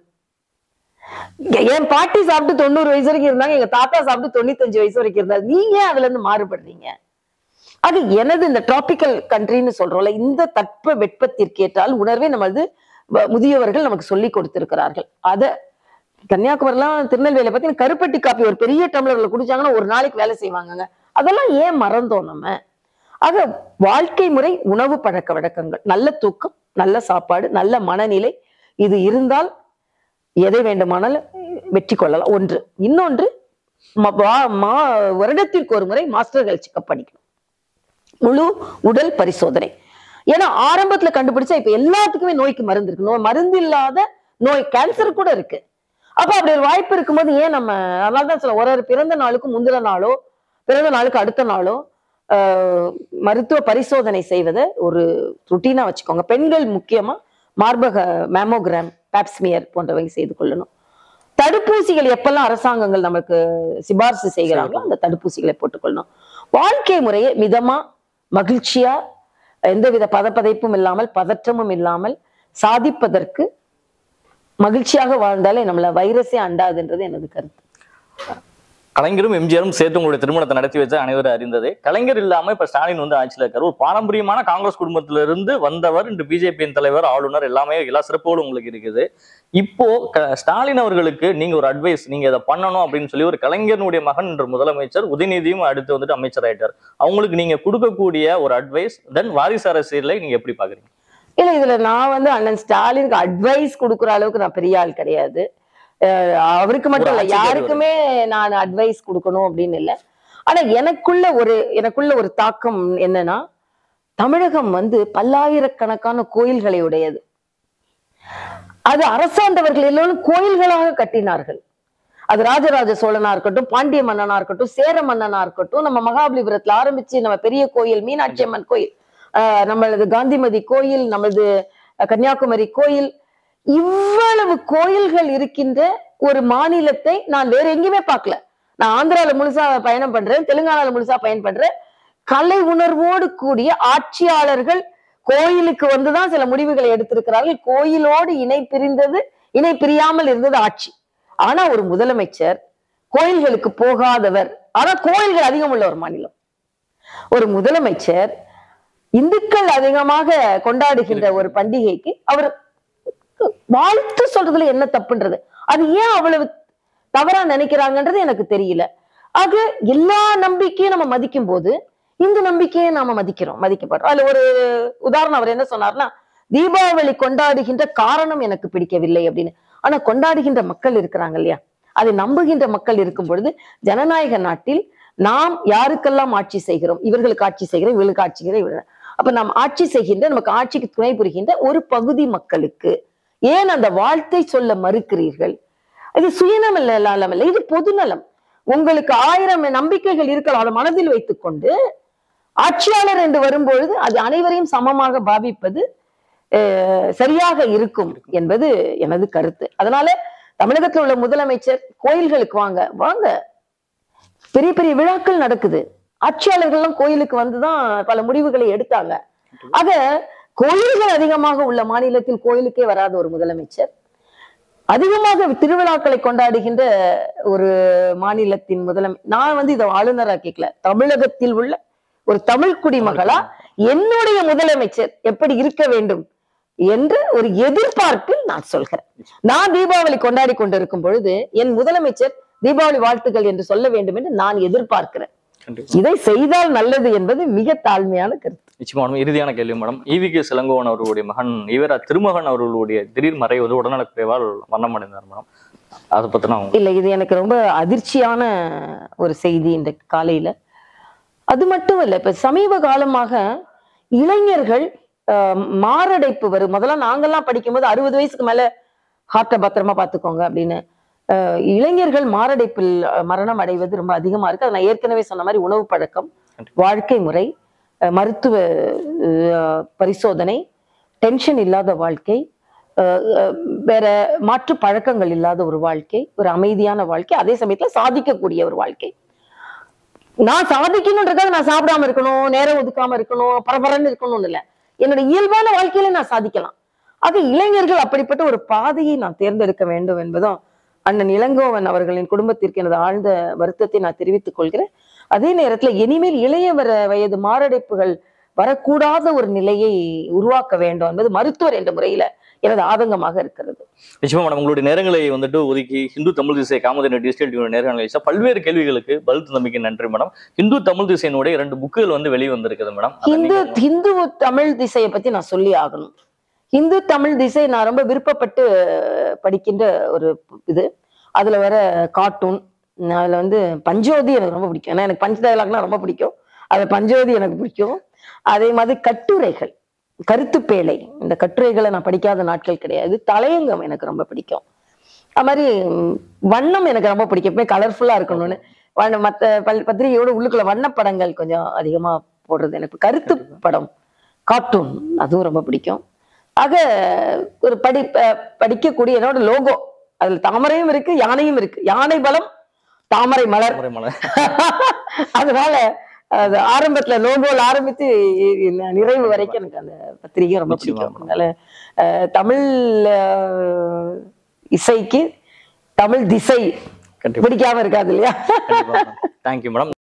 என் பாட்டி சாப்பிட்டு தொண்ணூறு வயசு வரைக்கும் இருந்தாங்க எங்க தாத்தா சாப்பிட்டு தொண்ணூத்தஞ்சு வயசு வரைக்கும் இருந்தாங்க நீங்க ஏன் அதுல இருந்து மாறுபடுறீங்க அது எனது இந்த டிராபிக்கல் கண்ட்ரின்னு சொல்றோம்ல இந்த தட்ப வெட்பத்திற்கேற்றால் உணர்வை நமது வ- முதியவர்கள் நமக்கு சொல்லி கொடுத்திருக்கிறார்கள் அத கன்னியாகுமரிலாம் திருநெல்வேலியில பார்த்தீங்கன்னா கருப்பட்டி காப்பி ஒரு பெரிய டம்ளர்ல குடிச்சாங்கன்னா ஒரு நாளைக்கு வேலை செய்வாங்கங்க அதெல்லாம் ஏன் மறந்தோம் நம்ம ஆக வாழ்க்கை முறை உணவு பழக்க வழக்கங்கள் நல்ல தூக்கம் நல்ல சாப்பாடு நல்ல மனநிலை இது இருந்தால் எதை வேண்டுமானாலும் வெற்றி கொள்ளலாம் ஒன்று இன்னொன்று ம- வா- மா- வருடத்திற்கு ஒரு முறை மாஸ்டர் ஹெல்த் செக்அப் பண்ணிக்கணும் முழு உடல் பரிசோதனை ஏன்னா ஆரம்பத்துல கண்டுபிடிச்சா இப்ப எல்லாத்துக்குமே நோய்க்கு மருந்து இருக்கு நோய் மருந்து இல்லாத நோய் கேன்சர் கூட இருக்கு அப்ப அப்படி ஒரு வாய்ப்பு இருக்கும்போது ஏன் நம்ம அதனாலதான் சொல்ல ஒரு ஒரு பிறந்த நாளுக்கும் முந்தின நாளோ பிறந்த நாளுக்கு அடுத்த நாளோ ஆஹ், மருத்துவ பரிசோதனை செய்வதை ஒரு ருட்டீனா வச்சுக்கோங்க பெண்கள் முக்கியமா மார்பக மேமோகிராம் பேப்ஸ்மியர் போன்றவை செய்து கொள்ளணும் தடுப்பூசிகள் எப்பெல்லாம் அரசாங்கங்கள் நமக்கு சிபாரிசு செய்கிறாங்களோ அந்த தடுப்பூசிகளை போட்டுக்கொள்ளணும் வாழ்க்கை முறையை மிதமா மகிழ்ச்சியா எந்தவித பதப்பதைப்பும் இல்லாமல் பதற்றமும் இல்லாமல் சாதிப்பதற்கு மகிழ்ச்சியாக வாழ்ந்தாலே நம்மள வைரஸே அண்டாதுன்றது எனது கருத்து கலைஞரும் எம்ஜிஆரும் சேர்த்து உங்களுடைய திருமணத்தை நடத்தி வச்ச அனைவரும் அறிந்ததே கலைஞர் இல்லாம இப்ப ஸ்டாலின் வந்து ஆட்சியில் இருக்காரு ஒரு பாரம்பரியமான காங்கிரஸ் குடும்பத்தில இருந்து வந்தவர் இன்று பிஜேபியின் தலைவர் ஆளுநர் எல்லாமே எல்லா சிறப்போடு உங்களுக்கு இருக்குது இப்போ க- ஸ்டாலின் அவர்களுக்கு நீங்க ஒரு அட்வைஸ் நீங்க இதை பண்ணணும் அப்படின்னு சொல்லி ஒரு கலைஞனுடைய மகன் என்ற முதலமைச்சர் உதயநிதியும் அடுத்து வந்துட்டு அமைச்சர் ஆயிட்டார் அவங்களுக்கு நீங்க கொடுக்கக்கூடிய ஒரு அட்வைஸ் தென் வாரிசு அரசியலை நீங்க எப்படி பாக்குறீங்க இல்ல இதுல நான் வந்து அண்ணன் ஸ்டாலினுக்கு அட்வைஸ் கொடுக்குற அளவுக்கு நான் பெரிய ஆள் கிடையாது அஹ் அவருக்கு மட்டும் இல்ல ஒரு ஆட்சிக்கு யாருக்குமே நான் அட்வைஸ் கொடுக்கணும் அப்படின்னு இல்ல ஆனா எனக்குள்ள ஒரு எனக்குள்ள ஒரு தாக்கம் என்னன்னா தமிழகம் வந்து பல்லாயிரக்கணக்கான கோயில்களை உடையது அது அரசாண்டவர்கள் எல்லோரும் கோயில்களாக கட்டினார்கள் அது ராஜராஜ சோழனா இருக்கட்டும் பாண்டிய மன்னனா இருக்கட்டும் சேர மன்னனா இருக்கட்டும் நம்ம மகாபலிபுரத்துல ஆரம்பிச்சு நம்ம பெரிய கோயில் மீனாட்சி அம்மன் கோயில் ஆஹ் நம்மளது காந்திமதி கோயில் நம்மளது அஹ், கன்னியாகுமரி கோயில் இவ்வளவு கோயில்கள் இருக்கின்ற ஒரு மாநிலத்தை நான் வேற எங்கேயுமே பார்க்கல நான் ஆந்திரால முழுசா பயணம் பண்றேன் தெலுங்கானால முழுசா பயணம் பண்றேன் கலை உணர்வோடு கூடிய ஆட்சியாளர்கள் கோயிலுக்கு வந்துதான் சில முடிவுகளை எடுத்திருக்கிறார்கள் கோயிலோடு இணை பிரிந்தது இணை பிரியாமல் இருந்தது ஆட்சி ஆனா ஒரு முதலமைச்சர் கோயில்களுக்கு போகாதவர் ஆனா கோயில்கள் அதிகம் உள்ள ஒரு மாநிலம் ஒரு முதலமைச்சர் இந்துக்கள் அதிகமாக கொண்டாடுகின்ற ஒரு பண்டிகைக்கு அவர் வாழ்த்து சொல்றதுல என்ன தப்புன்றது அது ஏன் அவ்வளவு தவறா நினைக்கிறாங்கன்றது எனக்கு தெரியல ஆக எல்லா நம்பிக்கையும் நம்ம மதிக்கும் போது இந்த நம்பிக்கையை நாம மதிக்கிறோம் மதிக்கப்படுறோம் அதுல ஒரு உதாரணம் அவர் என்ன சொன்னார்னா தீபாவளி கொண்டாடுகின்ற காரணம் எனக்கு பிடிக்கவில்லை அப்படின்னு ஆனா கொண்டாடுகின்ற மக்கள் இருக்கிறாங்க இல்லையா அதை நம்புகின்ற மக்கள் இருக்கும் பொழுது ஜனநாயக நாட்டில் நாம் யாருக்கெல்லாம் ஆட்சி செய்கிறோம் இவர்களுக்கு ஆட்சி செய்கிறோம் இவர்களுக்கு ஆட்சி செய்கிறோம் இவர்கள் அப்ப நாம் ஆட்சி செய்கின்ற நமக்கு ஆட்சிக்கு துணை புரிகின்ற ஒரு பகுதி மக்களுக்கு ஏன் அந்த வாழ்த்தை சொல்ல மறுக்கிறீர்கள் இது சுயநலம் இல்லாமல் இல்லை இது பொதுநலம் உங்களுக்கு ஆயிரம் நம்பிக்கைகள் இருக்கலாம் அதை மனதில் வைத்துக்கொண்டு ஆட்சியாளர் என்று வரும்பொழுது அது அனைவரையும் சமமாக பாவிப்பது அஹ், சரியாக இருக்கும் என்பது எனது கருத்து அதனால தமிழகத்தில் உள்ள முதலமைச்சர் கோயில்களுக்கு வாங்க வாங்க பெரிய பெரிய விழாக்கள் நடக்குது ஆட்சியாளர்கள்லாம் கோயிலுக்கு வந்துதான் பல முடிவுகளை எடுத்தாங்க ஆக கோயில்கள் அதிகமாக உள்ள மாநிலத்தில் கோயிலுக்கே வராத ஒரு முதலமைச்சர் அதிகமாக திருவிழாக்களை கொண்டாடுகின்ற ஒரு மாநிலத்தின் முதலமை நான் வந்து இதை ஆளுநரா கேட்கல தமிழகத்தில் உள்ள ஒரு தமிழ் குடிமகளா என்னுடைய முதலமைச்சர் எப்படி இருக்க வேண்டும் என்று ஒரு எதிர்பார்ப்பில் நான் சொல்கிறேன் நான் தீபாவளி கொண்டாடி கொண்டிருக்கும் பொழுது என் முதலமைச்சர் தீபாவளி வாழ்த்துக்கள் என்று சொல்ல வேண்டும் என்று நான் எதிர்பார்க்கிறேன் கண்டிப்பா இதை செய்தால் நல்லது என்பது மிக தாழ்மையான கருத்து நிச்சயமா மேடம் இறுதியான கேள்வி மேடம் ஈவி கே சிலங்கோவன் அவர்களுடைய மகன் ஈவரா திருமகன் அவர்களுடைய திடீர் மறைவது உடல்நலக் குறைவால் மரணம் அடைந்தார் மேடம் அதை பத்தின அவங்க இல்ல இது எனக்கு ரொம்ப அதிர்ச்சியான ஒரு செய்தி இந்த காலையில அது மட்டும் இல்ல இப்ப சமீப காலமாக இளைஞர்கள் ஆஹ், மாரடைப்பு வரும் முதல்ல நாங்கெல்லாம் படிக்கும்போது அறுபது வயசுக்கு மேல ஹார்ட்டை பத்திரமா பாத்துக்கோங்க அப்படின்னு ஆஹ், இளைஞர்கள் மாரடைப்பில் அஹ், மரணம் அடைவது ரொம்ப அதிகமா இருக்கு அது நான் ஏற்கனவே சொன்ன மாதிரி உணவு பழக்கம் வாழ்க்கை முறை அஹ், மருத்துவ அஹ், பரிசோதனை டென்ஷன் இல்லாத வாழ்க்கை அஹ், அஹ், வேற மாற்று பழக்கங்கள் இல்லாத ஒரு வாழ்க்கை ஒரு அமைதியான வாழ்க்கை அதே சமயத்துல சாதிக்கக்கூடிய ஒரு வாழ்க்கை நான் சாதிக்கணுன்றதுக்காக நான் சாப்பிடாம இருக்கணும் நேரம் ஒதுக்காம இருக்கணும் பரபரன்னு இருக்கணும்னு இல்ல என்னோட இயல்பான வாழ்க்கையில நான் சாதிக்கலாம் ஆக இளைஞர்கள் அப்படிப்பட்ட ஒரு பாதையை நான் தேர்ந்தெடுக்க வேண்டும் என்பதும் அண்ணன் இளங்கோவன் அவர்களின் குடும்பத்திற்கு எனது ஆழ்ந்த வருத்தத்தை நான் தெரிவித்துக் கொள்கிறேன் அதே நேரத்துல இனிமேல் இளைய வர- வயது மாரடைப்புகள் வரக்கூடாத ஒரு நிலையை உருவாக்க வேண்டும் என்பது மருத்துவர் என்ற முறையில எனது ஆதங்கமாக இருக்கிறது நிச்சயமா மேடம் உங்களுடைய நேரங்களை வந்துட்டு ஒதுக்கி ஹிந்து தமிழ் திசை காமதேனு டிஜிட்டல் டிவி நேரங்கள் வச்சா பல்வேறு கேள்விகளுக்கு பதில் தந்தமைக்கு நன்றி மேடம் ஹிந்து தமிழ் திசையினுடைய இரண்டு புக்குகள் வந்து வெளியே வந்திருக்குது மேடம் அதை இந்து நீங்க- ஹிந்து தமிழ் திசையை பத்தி நான் சொல்லி ஆகணும் இந்து தமிழ் திசை நான் ரொம்ப விருப்பப்பட்டு படிக்கின்ற ஒரு இது அதுல வர கார்ட்டூன் அதுல வந்து பஞ்சோதி எனக்கு ரொம்ப பிடிக்கும் ஏன்னா எனக்கு பஞ்ச டயலாக்னா ரொம்ப பிடிக்கும் அது பஞ்சோதி எனக்கு பிடிக்கும் அதே மாதிரி கட்டுரைகள் கருத்துப்பேழை இந்த கட்டுரைகளை நான் படிக்காத நாட்கள் கிடையாது தலையங்கம் எனக்கு ரொம்ப பிடிக்கும் அது மாதிரி ம், வண்ணம் எனக்கு ரொம்ப பிடிக்கும் எப்பவுமே கலர்ஃபுல்லா இருக்கணும்னு வண்ண மற்ற பல் பத்திரிகையோட உள்ளுக்குள்ள வண்ணப்படங்கள் கொஞ்சம் அதிகமா போடுறது எனக்கு கருத்து படம் கார்ட்டூன் அதுவும் ரொம்ப பிடிக்கும் ஆக ஒரு படி ப- படிக்கக்கூடிய என்னோட லோகோ அதுல தாமரையும் இருக்கு யானையும் இருக்கு யானை பலம் தாமரை மலர் தாமரை மலர். அதனால அது ஆரம்பத்துல லோகோல ஆரம்பித்து இ- இ- நிறைவு வரைக்கும் எனக்கு அந்த பத்திரிகை ரொம்ப நிச்சயமா. பிடிக்கும் அதனால அஹ், தமிழ் அஹ், இசைக்கு தமிழ் திசை கண்டிப்பா பிடிக்காம இருக்காது இல்லையா தேங்க்யூ மேடம்